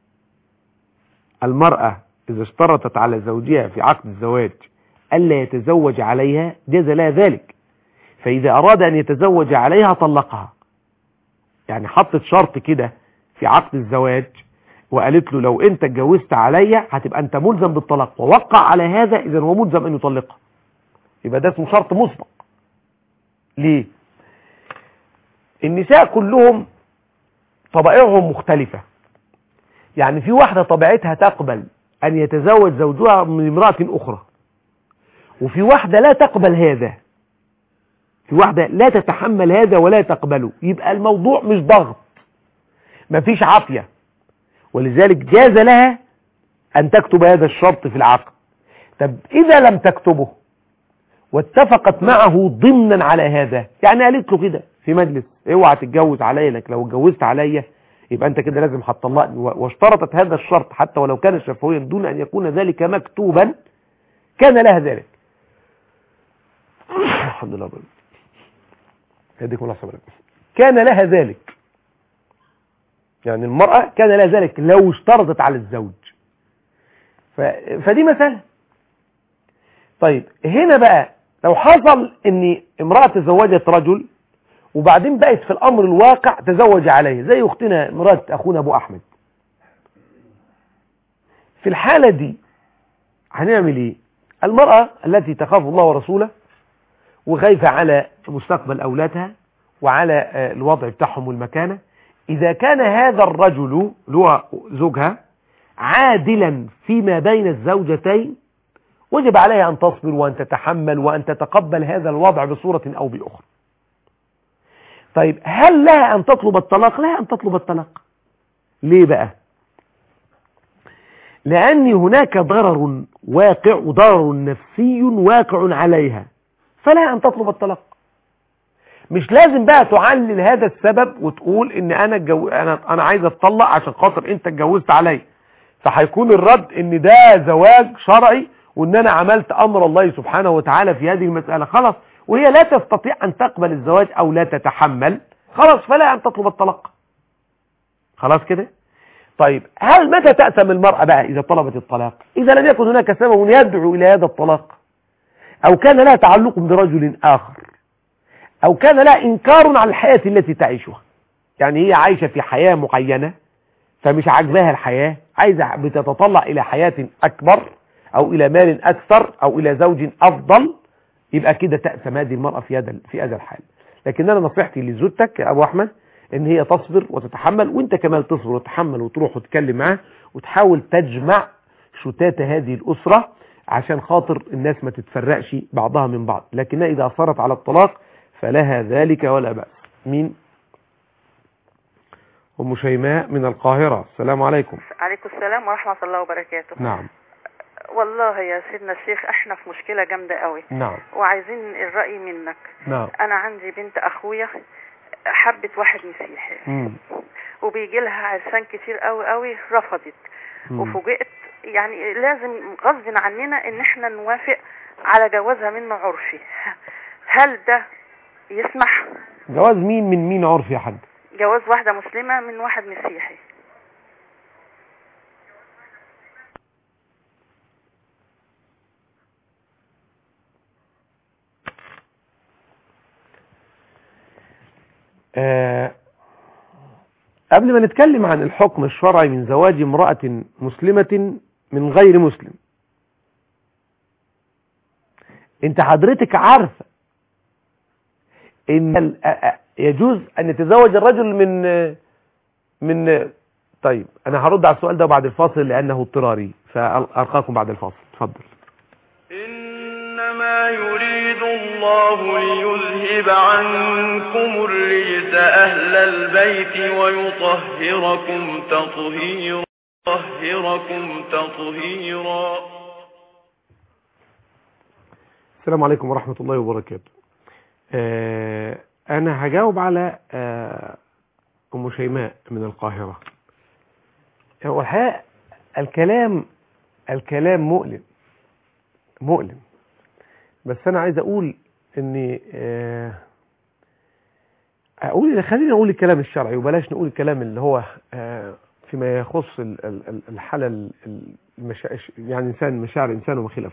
المرأة إذا اشترطت على زوجها في عقد الزواج ألا يتزوج عليها جاز لها ذلك فإذا أراد أن يتزوج عليها طلقها يعني حطت شرط كده في عقد الزواج وقالت له لو انت اتجوزت عليا هتبقى انت ملزم بالطلاق ووقع على هذا اذا هو ملزم ان يطلقها يبقى ده اسمه شرط مسبق ليه النساء كلهم طبائعهم مختلفة يعني في واحدة طبيعتها تقبل ان يتزوج زوجها من امرأة اخرى وفي واحدة لا تقبل هذا في واحدة لا تتحمل هذا ولا تقبله يبقى الموضوع مش ضغط مفيش عافية ولذلك جاز لها أن تكتب هذا الشرط في العقد طب إذا لم تكتبه واتفقت معه ضمنا على هذا يعني قالت له كده في مجلس اوعى تتجوز عليا لك لو اتجوزت عليا يبقى انت كده لازم هتطلقني و- واشترطت هذا الشرط حتى ولو كان شفويا دون ان يكون ذلك مكتوبا كان لها ذلك الحمد لله رب العالمين. يديكم الله صبرا كان لها ذلك يعني المرأة كان لها ذلك لو اشترطت على الزوج ف... فدي مسألة طيب هنا بقى لو حصل ان امرأة تزوجت رجل وبعدين بقت في الامر الواقع تزوج عليه زي اختنا مرات اخونا ابو احمد في الحالة دي هنعمل ايه المرأة التي تخاف الله ورسوله وخايفة على مستقبل اولادها وعلى آه، الوضع بتاعهم والمكانة إذا كان هذا الرجل اللي هو زوجها عادلا فيما بين الزوجتين وجب عليها أن تصبر وأن تتحمل وأن تتقبل هذا الوضع بصورة أو بأخرى طيب هل لها أن تطلب الطلاق لها أن تطلب الطلاق ليه بقى لأن هناك ضرر واقع وضرر نفسي واقع عليها فلها أن تطلب الطلاق مش لازم بقى تعلل هذا السبب وتقول ان انا الجو... انا انا عايز اتطلق عشان خاطر انت اتجوزت عليا فهيكون الرد ان ده زواج شرعي وان انا عملت امر الله سبحانه وتعالى في هذه المسألة خلاص وهي لا تستطيع ان تقبل الزواج او لا تتحمل خلاص فلا ان تطلب الطلاق خلاص كده طيب هل متى تأثم المرأة بقى اذا طلبت الطلاق اذا لم يكن هناك سبب يدعو الى هذا الطلاق او كان لها تعلق برجل اخر او كان لها انكار على الحياة التي تعيشها يعني هي عايشة في حياة معينة فمش عاجباها الحياة عايزة بتتطلع الى حياة اكبر او الى مال اكثر او الى زوج افضل يبقى كده تأثم هذه المرأة في هذا في هذا الحال لكن انا نصيحتي لزوجتك يا ابو احمد ان هي تصبر وتتحمل وانت كمان تصبر وتتحمل وتروح وتتكلم معاه وتحاول تجمع شتات هذه الاسرة عشان خاطر الناس ما تتفرقش بعضها من بعض لكنها اذا اصرت على الطلاق فلها ذلك ولا بأس مين أم شيماء من القاهرة السلام عليكم عليكم السلام ورحمة الله وبركاته نعم والله يا سيدنا الشيخ احنا في مشكلة جامدة قوي نعم وعايزين الرأي منك نعم انا عندي بنت اخويا حبت واحد مسيحي مم. وبيجي لها عرسان كتير قوي قوي رفضت مم. وفوجئت يعني لازم غصب عننا ان احنا نوافق على جوازها منه عرفي هل ده يسمح جواز مين من مين عرف يا حاج جواز واحدة مسلمة من واحد مسيحي آه قبل ما نتكلم عن الحكم الشرعي من زواج امرأة مسلمة من غير مسلم انت حضرتك عارفة ان ال- أ- أ- يجوز ان يتزوج الرجل من من طيب انا هرد على السؤال ده بعد الفاصل لانه اضطراري فالقاكم بعد الفاصل اتفضل إنما يريد الله ليذهب عنكم الرجس أهل البيت ويطهركم تطهيرا يطهركم تطهيرا السلام عليكم ورحمة الله وبركاته آه أنا هجاوب على آه أم شيماء من القاهرة هو الحقيقة الكلام الكلام مؤلم مؤلم بس أنا عايز أقول إني آه أقول خلينا نقول الكلام الشرعي وبلاش نقول الكلام اللي هو آه فيما يخص ال- ال- ال- الحالة ال- المشا... يعني إنسان مشاعر إنسان وما خلافه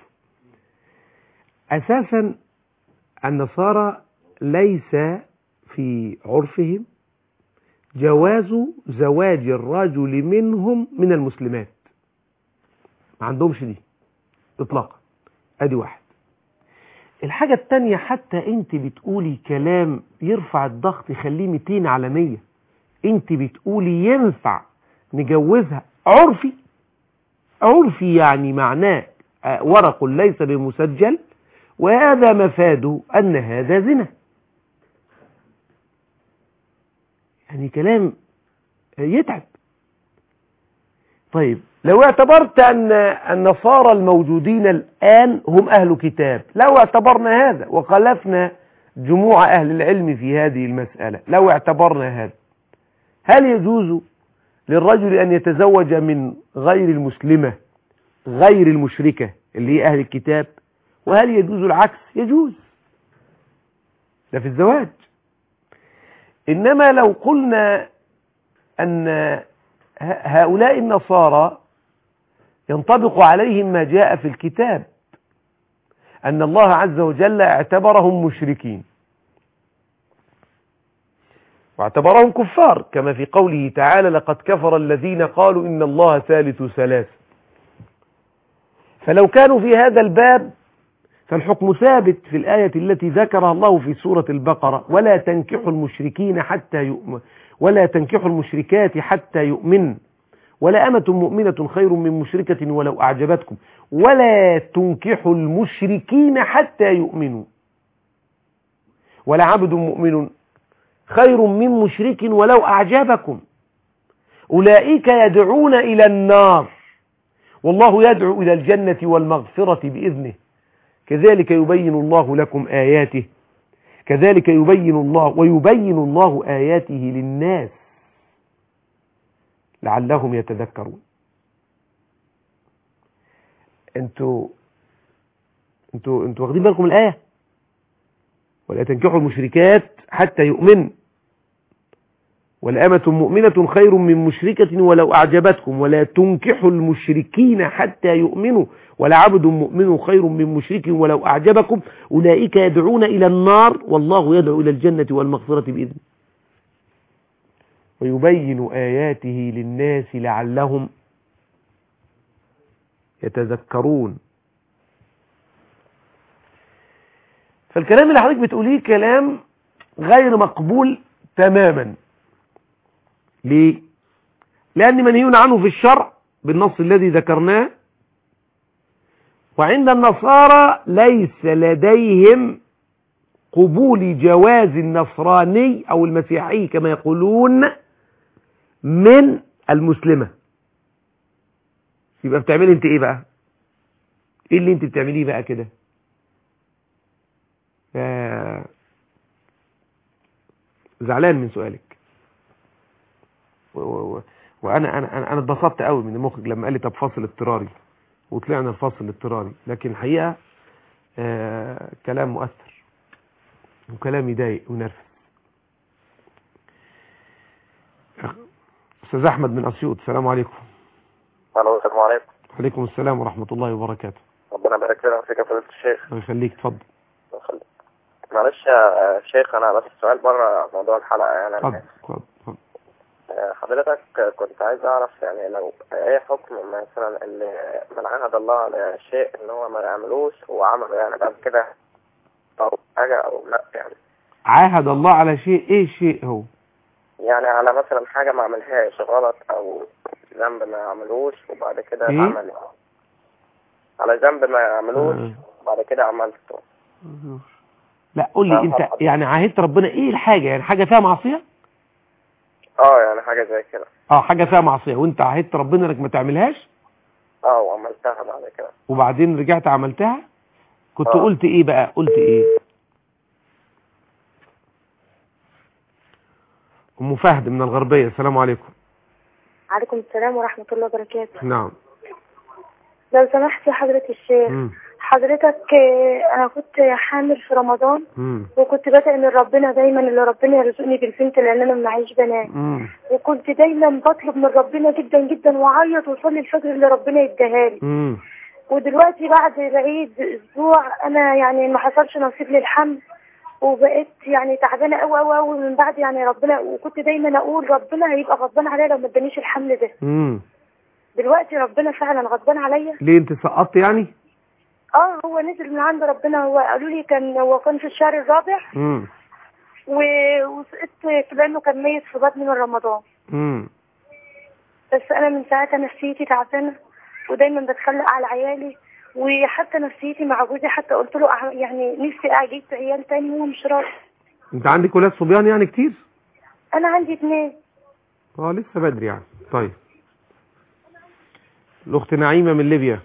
أساسا النصارى ليس في عرفهم جواز زواج الرجل منهم من المسلمات ما عندهمش دي اطلاقا ادي واحد الحاجة التانية حتى انت بتقولي كلام يرفع الضغط يخليه 200 على 100 انت بتقولي ينفع نجوزها عرفي عرفي يعني معناه آه، ورق ليس بمسجل وهذا مفاده أن هذا زنا يعني كلام يتعب طيب لو اعتبرت أن النصارى الموجودين الآن هم أهل كتاب لو اعتبرنا هذا وخلفنا جموع أهل العلم في هذه المسألة لو اعتبرنا هذا هل يجوز للرجل أن يتزوج من غير المسلمة غير المشركة اللي هي أهل الكتاب وهل يجوز العكس يجوز ده في الزواج إنما لو قلنا أن ه- هؤلاء النصارى ينطبق عليهم ما جاء في الكتاب أن الله عز وجل اعتبرهم مشركين واعتبرهم كفار كما في قوله تعالى لقد كفر الذين قالوا إن الله ثالث ثلاث فلو كانوا في هذا الباب فالحكم ثابت في الآية التي ذكرها الله في سورة البقرة ولا تنكحوا المشركين حتى يؤمن ولا تنكحوا المشركات حتى يؤمن ولا أمة مؤمنة خير من مشركة ولو أعجبتكم ولا تنكحوا المشركين حتى يؤمنوا ولا عبد مؤمن خير من مشرك ولو أعجبكم أولئك يدعون إلى النار والله يدعو إلى الجنة والمغفرة بإذنه كذلك يبين الله لكم آياته كذلك يبين الله ويبين الله آياته للناس لعلهم يتذكرون انتوا انتوا انتوا واخدين بالكم الآية ولا تنكحوا المشركات حتى يؤمن والأمة مؤمنة خير من مشركة ولو أعجبتكم ولا تنكحوا المشركين حتى يؤمنوا ولا عبد مؤمن خير من مشرك ولو أعجبكم أولئك يدعون إلى النار والله يدعو إلى الجنة والمغفرة بإذنه ويبين آياته للناس لعلهم يتذكرون فالكلام اللي حضرتك بتقوليه كلام غير مقبول تماما ليه لأن منهي عنه في الشرع بالنص الذي ذكرناه وعند النصارى ليس لديهم قبول جواز النصراني أو المسيحي كما يقولون من المسلمة يبقى بتعملي انت ايه بقى ايه اللي انت بتعمليه بقى كده ف- زعلان من سؤالك و- و- و- وانا انا انا انا اتبسطت قوي من المخرج لما قال لي طب فاصل اضطراري وطلعنا الفاصل الاضطراري لكن الحقيقه آه كلام مؤثر وكلام يضايق وينرفز استاذ احمد من اسيوط السلام عليكم الو السلام عليكم وعليكم السلام ورحمه الله وبركاته ربنا يبارك فينا وفيك يا فضيله الشيخ الله يخليك اتفضل الله يخليك. معلش يا شيخ انا بس السؤال بره موضوع الحلقه يعني اتفضل أنا اتفضل اتفضل. آه، حضرتك كنت عايز اعرف يعني لو ايه حكم مثلا اللي من عهد الله على شيء ان هو ما يعملوش وعمله يعني بعد كده او حاجه او لا يعني عاهد الله على شيء ايه الشيء هو يعني على مثلا حاجة ما عملهاش غلط أو ذنب ما عملوش وبعد كده إيه؟ عمل على ذنب ما عملوش آه. وبعد كده عملته لا قول لي آه، انت طبعا. يعني عاهدت ربنا ايه الحاجة يعني حاجة فيها معصية اه يعني حاجة زي كده اه حاجة فيها معصية وانت عاهدت ربنا انك ما تعملهاش اه وعملتها بعد كده وبعدين رجعت عملتها كنت آه. قلت ايه بقى قلت ايه ام فهد من الغربية السلام عليكم عليكم السلام ورحمة الله وبركاته نعم لو سمحت يا حضرة الشيخ مم. حضرتك آه، أنا كنت حامل في رمضان مم. وكنت بدأ من ربنا دايما اللي ربنا يرزقني بالبنت لأن أنا معيش بنات مم. وكنت دايما بطلب من ربنا جدا جدا وأعيط وأصلي الفجر اللي ربنا يديها لي مم. ودلوقتي بعد العيد أسبوع أنا يعني ما حصلش نصيب للحمل وبقيت يعني تعبانة أوي أوي أوي من بعد يعني ربنا وكنت دايما أقول ربنا هيبقى غضبان عليا لو ما ادانيش الحمل ده مم. دلوقتي ربنا فعلا غضبان عليا ليه انت سقطت يعني اه هو نزل من عند ربنا هو قالوا لي كان هو كان في الشهر الرابع مم. و- وسقطت لانه كان ميت في بطني من رمضان مم. بس انا من ساعتها نفسيتي تعبانه ودايما بتخلق على عيالي وحتى نفسيتي مع جوزي حتى قلت له أع- يعني نفسي اجيب عيال تاني وهو مش راضي انت عندك ولاد صبيان يعني كتير انا عندي اتنين اه لسه بدري يعني طيب الاخت نعيمة من ليبيا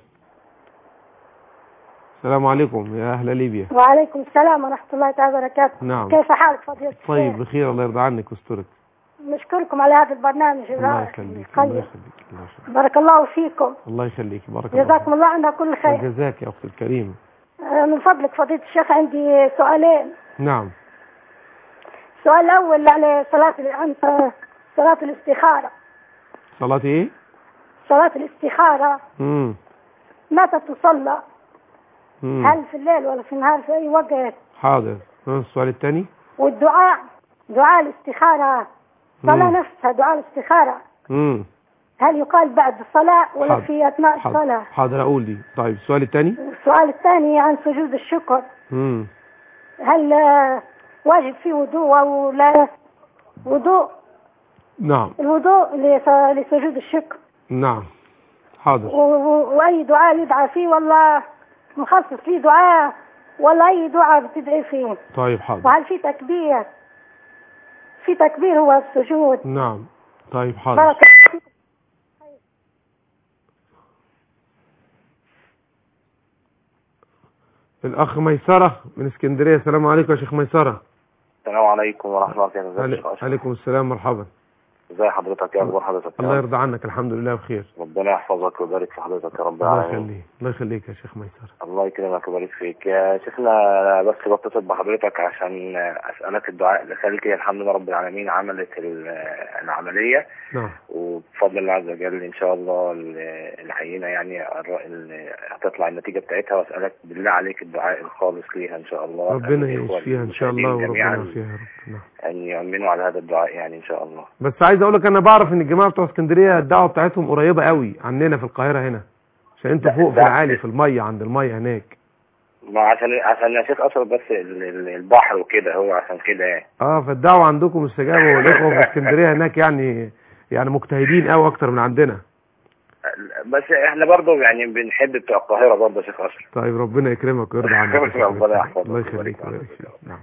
السلام عليكم يا اهل ليبيا وعليكم السلام ورحمه الله تعالى وبركاته نعم كيف حالك فضيلة الشيخ؟ طيب بخير الله يرضى عنك ويسترك نشكركم على هذا البرنامج الله الرائع يخليك القيم. الله يخليك الله يخليك بارك الله فيكم الله يخليك بارك الله جزاكم الله عنا كل فيك. خير وجزاك يا اختي الكريمة آه، من فضلك فضيلة الشيخ عندي سؤالين نعم السؤال الأول على صلاة ال- عن صلاة الاستخارة صلاة ايه صلاة الاستخارة امم متى تصلى امم هل في الليل ولا في النهار في أي وقت حاضر ها، السؤال الثاني والدعاء دعاء الاستخارة الصلاة مم. نفسها دعاء الاستخارة امم هل يقال بعد الصلاة ولا حاضر. في أثناء حاضر الصلاة حاضر اقول دي طيب السؤال الثاني السؤال الثاني عن سجود الشكر امم هل آه، واجب فيه وضوء أو لا وضوء نعم الوضوء لس- لسجود الشكر نعم حاضر و- و- وأي دعاء يدعى فيه والله مخصص فيه دعاء ولا أي دعاء بتدعي فيه طيب حاضر وهل في تكبير في تكبير هو السجود نعم طيب حاضر بارك الله فيك. الاخ ميسرة من اسكندرية السلام عليكم يا شيخ ميسرة السلام عليكم ورحمة الله وبركاته ازيك يا علي- شيخ أشرف؟ عليكم السلام مرحبا ازي حضرتك يا اخبار حضرتك يا الله رب؟ يرضى عنك الحمد لله بخير ربنا يحفظك ويبارك في حضرتك يا رب الله العالمين يخليك الله يخليك يا شيخ ميسرة الله يكرمك ويبارك فيك يا شيخنا أنا بس بتصل بحضرتك عشان اسالك الدعاء خالتي الحمد لله رب العالمين عملت ال- العمليه نعم وبفضل الله عز وجل ان شاء الله ال- العينه يعني الر- ال- هتطلع النتيجه بتاعتها واسالك بالله عليك الدعاء الخالص ليها ان شاء الله ربنا أسأل الإخوة يشفيها ان شاء الله المشاهدين وربنا جميعاً يعافيها يا رب نعم ان يؤمنوا على هذا الدعاء يعني ان شاء الله بس عايز اقول لك انا بعرف ان الجماعه بتوع اسكندريه الدعوه بتاعتهم قريبه قوي عننا في القاهره هنا عشان انتوا لا، فوق في ده- العالي في الميه عند الميه هناك ما عشان عشان يا شيخ اشرف بس ال- ال- البحر وكده هو عشان كده يعني اه فالدعوه عندكم مستجابه والاخوه في اسكندريه هناك يعني يعني مجتهدين قوي اكتر من عندنا بس احنا برضه يعني بنحب بتوع القاهره برضه يا شيخ اشرف طيب ربنا يكرمك ويرضى عنك يا شيخ ربنا ميسرة. يحفظك الله يخليك ويبارك ويبارك فيك. فيك نعم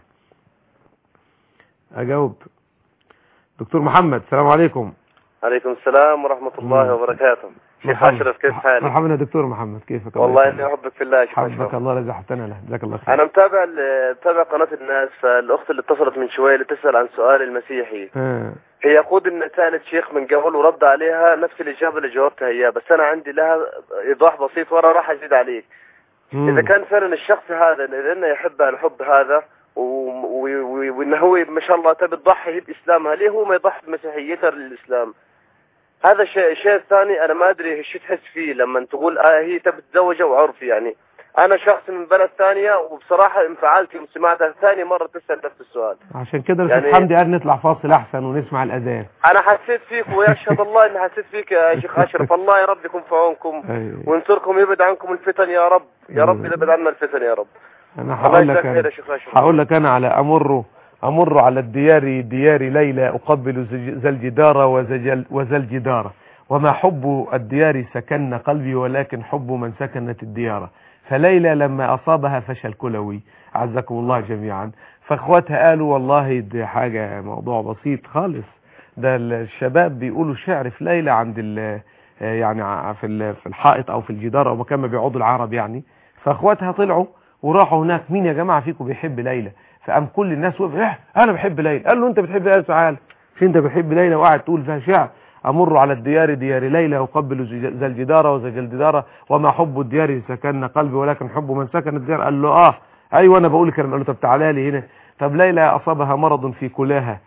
اجاوب دكتور محمد السلام عليكم عليكم السلام ورحمة الله مم. وبركاته شيخ مرحبا. أشرف كيف حالك مرحبا يا دكتور محمد كيفك الله والله يخليك. إني أحبك في الله يا شيخ حبك أشرف الله رزقتنا له جزاك الله خير أنا متابع ال- متابع قناة الناس فالأخت اللي اتصلت من شوية اللي تسأل عن سؤال المسيحي آه. هي يقول إن سألت شيخ من قبل ورد عليها نفس الإجابة اللي جاوبتها إياه بس أنا عندي لها إيضاح بسيط وأنا راح أزيد عليك مم. إذا كان فعلا الشخص هذا لأنه يحبها الحب هذا و- و- و- وإنه هو ما شاء الله تبي تضحي بإسلامها ليه هو ما يضحي بمسيحيتها للإسلام هذا الشيء الشيء الثاني انا ما ادري شو تحس فيه لما تقول آه هي تبي تتزوج او عرفي يعني انا شخص من بلد ثانيه وبصراحه انفعلت يوم سمعتها ثاني مره تسال نفس السؤال عشان كده الاستاذ يعني- حمدي قال نطلع فاصل احسن ونسمع الاذان انا حسيت فيك ويشهد الله اني حسيت فيك يا شيخ اشرف الله يا رب يكون في عونكم أيوة. وينصركم يبعد عنكم الفتن يا رب يا رب أيوة. يبعد عنا الفتن يا رب انا الله هقول يجزاك لك خير يا أنا شيخ اشرف هقول لك انا على امره أمر على الديار ديار ليلى أقبل زج- ذا الجدار وزجل- وذا الجدار وما حب الديار سكن قلبي ولكن حب من سكنت الديار فليلى لما أصابها فشل كلوي عزكم الله جميعا فاخواتها قالوا والله دي حاجة موضوع بسيط خالص ده الشباب بيقولوا شعر في ليلى عند ال يعني ع- في ال- في الحائط او في الجدار او مكان ما بيقعدوا العرب يعني فاخواتها طلعوا وراحوا هناك مين يا جماعه فيكم بيحب ليلى فقام كل الناس وقف إيه انا بحب ليلى قال له انت بتحب ليلى تعال مش انت بتحب ليلى وقاعد تقول فيها شعر امر على الديار ديار ليلى اقبل زج- ذا الجدار وذا الجدار وما حب الديار سكن قلبي ولكن حب من سكن الديار قال له اه ايوه انا بقول الكلام قال له طب تعالى لي هنا طب ليلى اصابها مرض في كلاها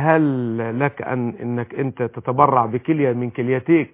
فهل لك ان انك انت تتبرع بكليه من كليتيك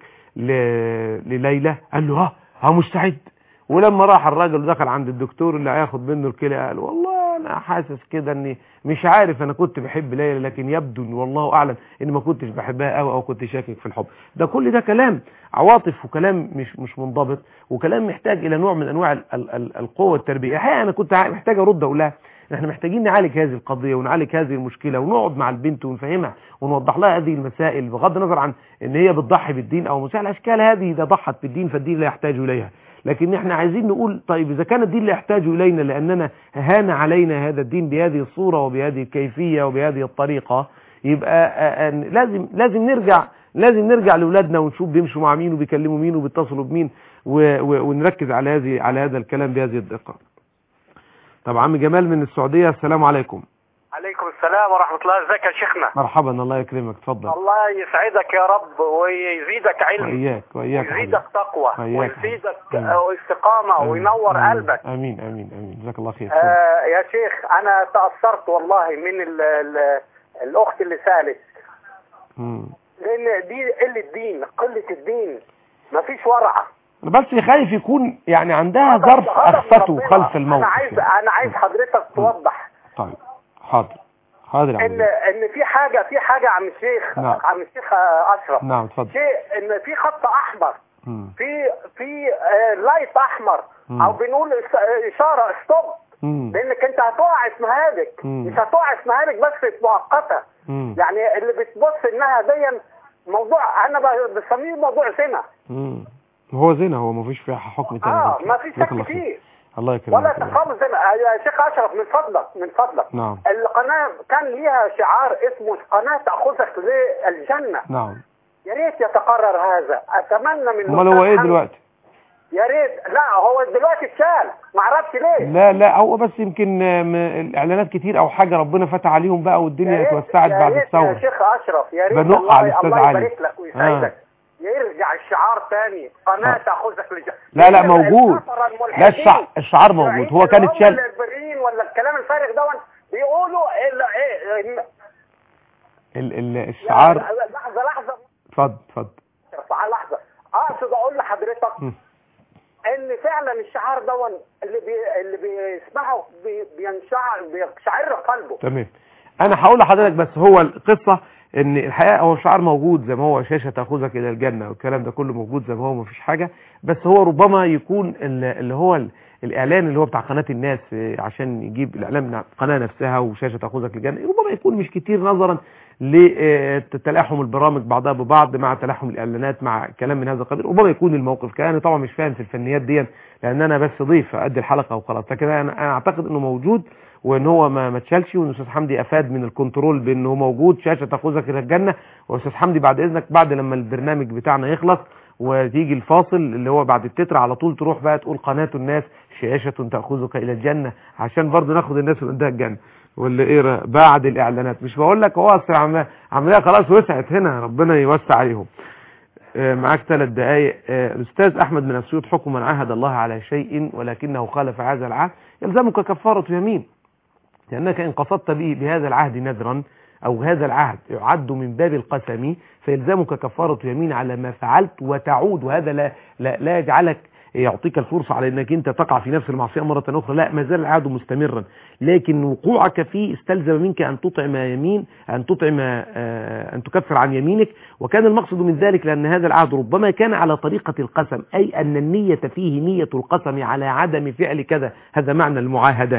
ل- لليلى قال له اه اه مستعد ولما راح الراجل ودخل عند الدكتور اللي هياخد منه الكلى قال والله انا حاسس كده اني مش عارف انا كنت بحب ليلى لكن يبدو إن والله اعلم اني ما كنتش بحبها قوي او كنت شاكك في الحب ده كل ده كلام عواطف وكلام مش مش منضبط وكلام محتاج الى نوع من انواع ال- ال- ال- القوه التربيه الحقيقه انا كنت ع- محتاج ارد اقول لها احنا محتاجين نعالج هذه القضيه ونعالج هذه المشكله ونقعد مع البنت ونفهمها ونوضح لها هذه المسائل بغض النظر عن ان هي بتضحي بالدين او مسائل الاشكال هذه اذا ضحت بالدين فالدين لا يحتاج اليها لكن احنا عايزين نقول طيب اذا كان الدين لا يحتاج الينا لاننا هان علينا هذا الدين بهذه الصوره وبهذه الكيفيه وبهذه الطريقه يبقى آه، آه، لازم لازم نرجع لازم نرجع لاولادنا ونشوف بيمشوا مع مين وبيكلموا مين وبيتصلوا بمين و- و- ونركز على هذه على هذا الكلام بهذه الدقه. طب عم جمال من السعوديه السلام عليكم. عليكم السلام ورحمة الله ازيك يا شيخنا مرحبا الله يكرمك اتفضل. الله يسعدك يا رب ويزيدك علم واياك واياك يا ويزيدك تقوى وإياك. ويزيدك آمين. آه، استقامة آمين. وينور آمين. قلبك امين امين امين جزاك الله خير اتفضل. آه يا شيخ انا تأثرت والله من ال ال الاخت اللي سألت مم. لان دي قلة دين قلة الدين مفيش ورعة أنا بس خايف يكون يعني عندها غضب- ظرف غضب اخفته ربنا. خلف الموقف انا عايز يعني. انا عايز حضرتك توضح طيب حاضر حاضر يا عم ان جمال. ان في حاجة في حاجة عم الشيخ نعم. عم الشيخ آه، اشرف نعم اتفضل شيء ان في خط احمر مم. في في آه، لايت احمر مم. او بنقول إس- اشاره ستوب مم. لانك انت هتقع في مهالك مم. مش هتقع في مهالك بس مؤقته مم. يعني اللي بتبص انها دي موضوع انا ب- بسميه موضوع زنا مم. هو زنا هو مفيش فيها حكم تاني اه غير ما كده. في جزاك شك الله خير. فيه الله يكرمك ولا يا رب. تقام زنا آه، يا شيخ اشرف من فضلك من فضلك نعم القناه كان ليها شعار اسمه قناه تاخذك للجنه نعم يا ريت يتقرر هذا اتمنى من امال هو ايه الأستاذ دلوقتي يا ريت لا هو دلوقتي اتشال ما اعرفش ليه لا لا هو بس يمكن آه، م- الاعلانات كتير او حاجه ربنا فتح عليهم بقى والدنيا يا ريت- اتوسعت يا بعد ريت يا الثوره شيخ اشرف يا ريت بنقع الله, على الأستاذ الله علي. يبارك لك ويسعدك يرجع الشعار تاني قناه آه. تاخذك للجنه لا لا موجود لا الشع... الشعار موجود هو كان اتشال البرين ولا الكلام الفارغ دون بيقولوا ال- ايه إيه- ال... ال... الشعار لا، لحظه لحظه اتفضل اتفضل ارفع لحظه اقصد اقول لحضرتك مم. ان فعلا الشعار دون اللي بي اللي بيسمعه بي بينشعر بيقشعر قلبه تمام انا هقول لحضرتك بس هو القصه ان الحقيقه هو الشعار موجود زي ما هو شاشه تاخذك الى الجنه والكلام ده كله موجود زي ما هو مفيش حاجه بس هو ربما يكون ال- اللي هو ال- الاعلان اللي هو بتاع قناه الناس آه، عشان يجيب الاعلان من القناه نفسها وشاشه تاخذك للجنه ربما يكون مش كتير نظرا لتلاحم البرامج بعضها ببعض مع تلاحم الاعلانات مع كلام من هذا القبيل ربما يكون الموقف كده انا طبعا مش فاهم في الفنيات دي لان انا بس ضيف ادي الحلقه وخلاص لكن انا أنا اعتقد انه موجود وان هو ما ما اتشالش وان استاذ حمدي افاد من الكنترول بانه موجود شاشه تاخذك الى الجنه واستاذ حمدي بعد اذنك بعد لما البرنامج بتاعنا يخلص وتيجي الفاصل اللي هو بعد التتر على طول تروح بقى تقول قناه الناس شاشه تاخذك الى الجنه عشان برضه ناخد الناس اللي عندها الجنه ولا ايه رأ- بعد الاعلانات مش بقول لك هو اصل عم- عمليه خلاص وسعت هنا ربنا يوسع عليهم آه، معاك ثلاث دقائق آه، الاستاذ احمد من اسيوط حكم من عاهد الله على شيء ولكنه خالف هذا العهد يلزمك كفاره يمين لأنك إن قصدت به بهذا العهد نذرا أو هذا العهد يعد من باب القسم فيلزمك كفارة يمين على ما فعلت وتعود وهذا لا, لا, لا يجعلك يعطيك الفرصة على انك انت تقع في نفس المعصية مرة اخرى لا ما زال العهد مستمرا لكن وقوعك فيه استلزم منك ان تطعم يمين ان تطعم آه، ان تكفر عن يمينك وكان المقصد من ذلك لان هذا العهد ربما كان على طريقة القسم اي ان النية فيه نية القسم على عدم فعل كذا هذا معنى المعاهدة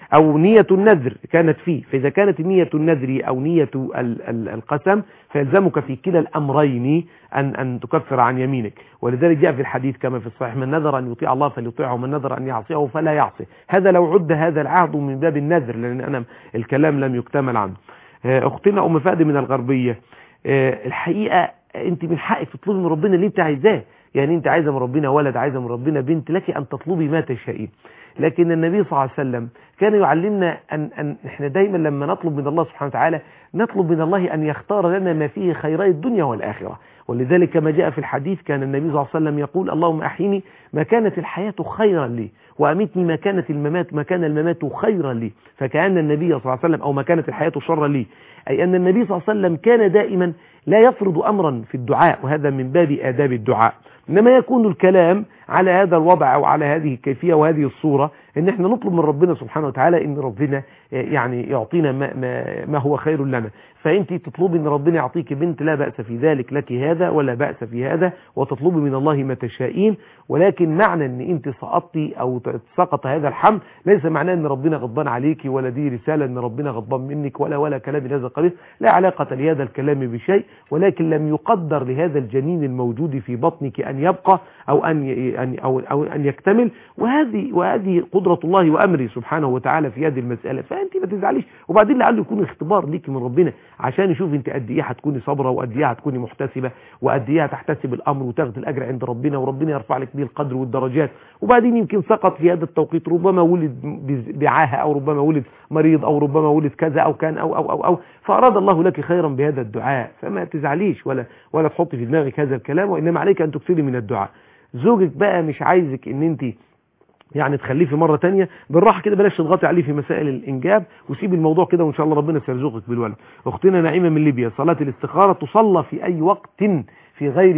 أو نية النذر كانت فيه فإذا كانت نية النذر أو نية ال- ال- القسم فيلزمك في كلا الأمرين أن, أن تكفر عن يمينك ولذلك جاء في الحديث كما في الصحيح من نذر أن يطيع الله فليطيعه ومن نذر أن يعصيه فلا يعصي هذا لو عد هذا العهد من باب النذر لأن أنا الكلام لم يكتمل عنه آه، أختنا أم فادي من الغربية آه، الحقيقة أنت من حقك تطلبي من ربنا اللي أنت عايزاه يعني أنت عايزة من ربنا ولد عايزة من ربنا بنت لك أن تطلبي ما تشائين لكن النبي صلى الله عليه وسلم كان يعلمنا أن, أن احنا دايما لما نطلب من الله سبحانه وتعالى نطلب من الله أن يختار لنا ما فيه خيري الدنيا والآخرة ولذلك كما جاء في الحديث كان النبي صلى الله عليه وسلم يقول اللهم أحيني ما كانت الحياة خيرا لي وأمتني ما كانت الممات ما كان الممات خيرا لي فكأن النبي صلى الله عليه وسلم أو ما كانت الحياة شرا لي أي أن النبي صلى الله عليه وسلم كان دائما لا يفرض أمرا في الدعاء وهذا من باب آداب الدعاء إنما يكون الكلام على هذا الوضع أو على هذه الكيفية وهذه الصورة إن إحنا نطلب من ربنا سبحانه وتعالى إن ربنا يعني يعطينا ما, ما, ما هو خير لنا فأنت تطلبي إن ربنا يعطيك بنت لا بأس في ذلك لك هذا ولا بأس في هذا وتطلبي من الله ما تشائين ولكن معنى إن أنت سقطتي أو سقط هذا الحمل ليس معناه إن ربنا غضبان عليك ولا دي رسالة إن ربنا غضبان منك ولا ولا كلام من هذا القبيل لا علاقة لهذا الكلام بشيء ولكن لم يقدر لهذا الجنين الموجود في بطنك أن يبقى أو أن أن أو أو أن يكتمل وهذه وهذه قدرة الله وأمره سبحانه وتعالى في هذه المسألة فأنت ما تزعليش وبعدين لعله يكون اختبار ليك من ربنا عشان يشوف أنت قد إيه هتكوني صابرة وقد إيه هتكوني محتسبة وقد إيه هتحتسب الأمر وتاخد الأجر عند ربنا وربنا يرفع لك به القدر والدرجات وبعدين يمكن سقط في هذا التوقيت ربما ولد بعاهة أو ربما ولد مريض أو ربما ولد كذا أو كان أو أو أو, أو فأراد الله لك خيرا بهذا الدعاء فما تزعليش ولا ولا تحطي في دماغك هذا الكلام وإنما عليك أن تكثري من الدعاء زوجك بقى مش عايزك ان انت يعني تخليه مرة تانية بالراحة كده بلاش تضغطي عليه في مسائل الإنجاب وسيب الموضوع كده وإن شاء الله ربنا سيرزقك بالولد أختنا نعيمة من ليبيا صلاة الاستخارة تصلى في أي وقت في غير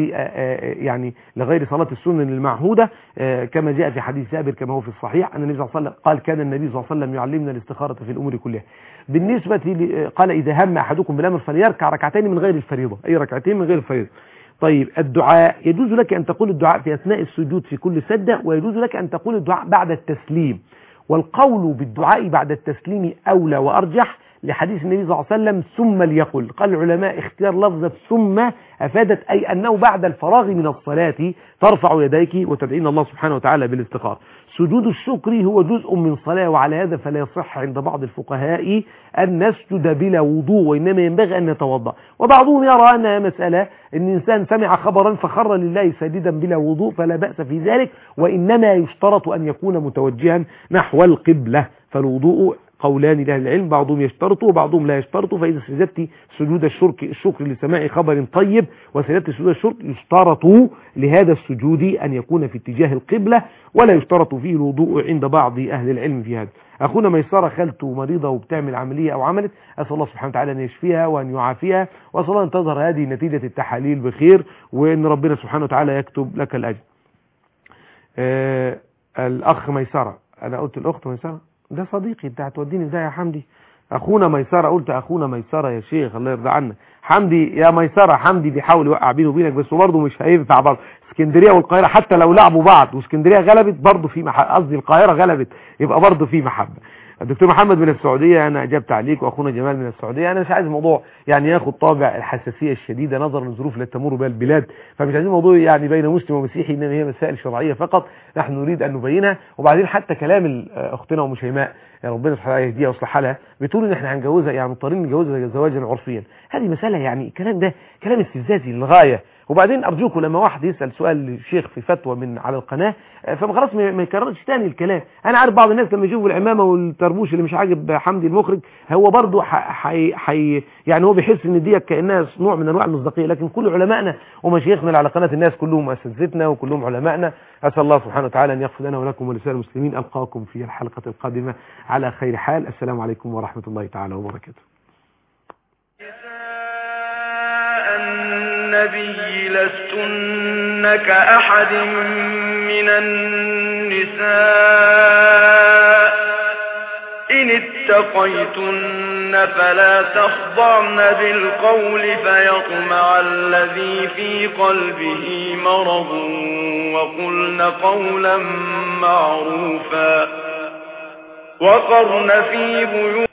يعني لغير صلاة السنن المعهودة كما جاء في حديث جابر كما هو في الصحيح أن النبي صلى الله عليه وسلم قال كان النبي صلى الله عليه وسلم يعلمنا الاستخارة في الأمور كلها بالنسبة قال إذا هم أحدكم بالأمر فليركع ركعتين من غير الفريضة أي ركعتين من غير الفريضة طيب الدعاء يجوز لك أن تقول الدعاء في أثناء السجود في كل سجدة ويجوز لك أن تقول الدعاء بعد التسليم والقول بالدعاء بعد التسليم أولى وأرجح لحديث النبي صلى الله عليه وسلم ثم ليقل قال العلماء اختيار لفظة ثم أفادت أي أنه بعد الفراغ من الصلاة ترفع يديك وتدعين الله سبحانه وتعالى بالاستخار سجود الشكر هو جزء من صلاة وعلى هذا فلا يصح عند بعض الفقهاء أن نسجد بلا وضوء وإنما ينبغي أن نتوضأ وبعضهم يرى أنها مسألة أن الإنسان سمع خبرا فخر لله ساجدا بلا وضوء فلا بأس في ذلك وإنما يشترط أن يكون متوجها نحو القبلة فالوضوء قولان لأهل العلم بعضهم يشترط وبعضهم لا يشترط فإذا سجدت سجود الشرك الشكر لسماع خبر طيب وسجدت سجود الشرك يشترط لهذا السجود أن يكون في اتجاه القبلة ولا يشترط فيه الوضوء عند بعض أهل العلم في هذا أخونا ميسرة خالته مريضة وبتعمل عملية أو عملت أسأل الله سبحانه وتعالى أن يشفيها وأن يعافيها وأسأل الله أن تظهر هذه نتيجة التحاليل بخير وأن ربنا سبحانه وتعالى يكتب لك الأجر آه الأخ ميسرة أنا قلت الأخت ميسرة ده صديقي انت هتوديني ده يا حمدي اخونا ميسرة قلت اخونا ميسرة يا شيخ الله يرضى عنك حمدي يا ميسرة حمدي بيحاول يوقع بينه وبينك بس برضه مش هينفع برضه اسكندريه والقاهره حتى لو لعبوا بعض واسكندريه غلبت برضه في محبه قصدي القاهره غلبت يبقى برضه في محبه الدكتور محمد من السعوديه انا اجبت عليك واخونا جمال من السعوديه انا مش عايز الموضوع يعني ياخد طابع الحساسيه الشديده نظرا للظروف التي تمر بها البلاد فمش عايزين موضوع يعني بين مسلم ومسيحي انما هي مسائل شرعيه فقط نحن نريد ان نبينها وبعدين حتى كلام اختنا ام شيماء يا ربنا سبحانه وتعالى يهديها ويصلح حالها بتقول ان احنا هنجوزها يعني مضطرين نجوزها زواجا عرفيا هذه مساله يعني الكلام ده كلام استفزازي للغايه وبعدين ارجوكم لما واحد يسال سؤال للشيخ في فتوى من على القناه فما خلاص ما يكررش تاني الكلام انا عارف بعض الناس لما يشوفوا العمامه والطربوش اللي مش عاجب حمدي المخرج هو برضه حي حي يعني هو بيحس ان دي كانها نوع من انواع المصداقيه لكن كل علمائنا ومشايخنا اللي على قناه الناس كلهم اساتذتنا وكلهم علمائنا اسال الله سبحانه وتعالى ان يغفر لنا ولكم ولسائر المسلمين القاكم في الحلقه القادمه على خير حال السلام عليكم ورحمه الله تعالى وبركاته النبي لستن كأحد من النساء إن اتقيتن فلا تخضعن بالقول فيطمع الذي في قلبه مرض وقلن قولا معروفا وقرن في بيوت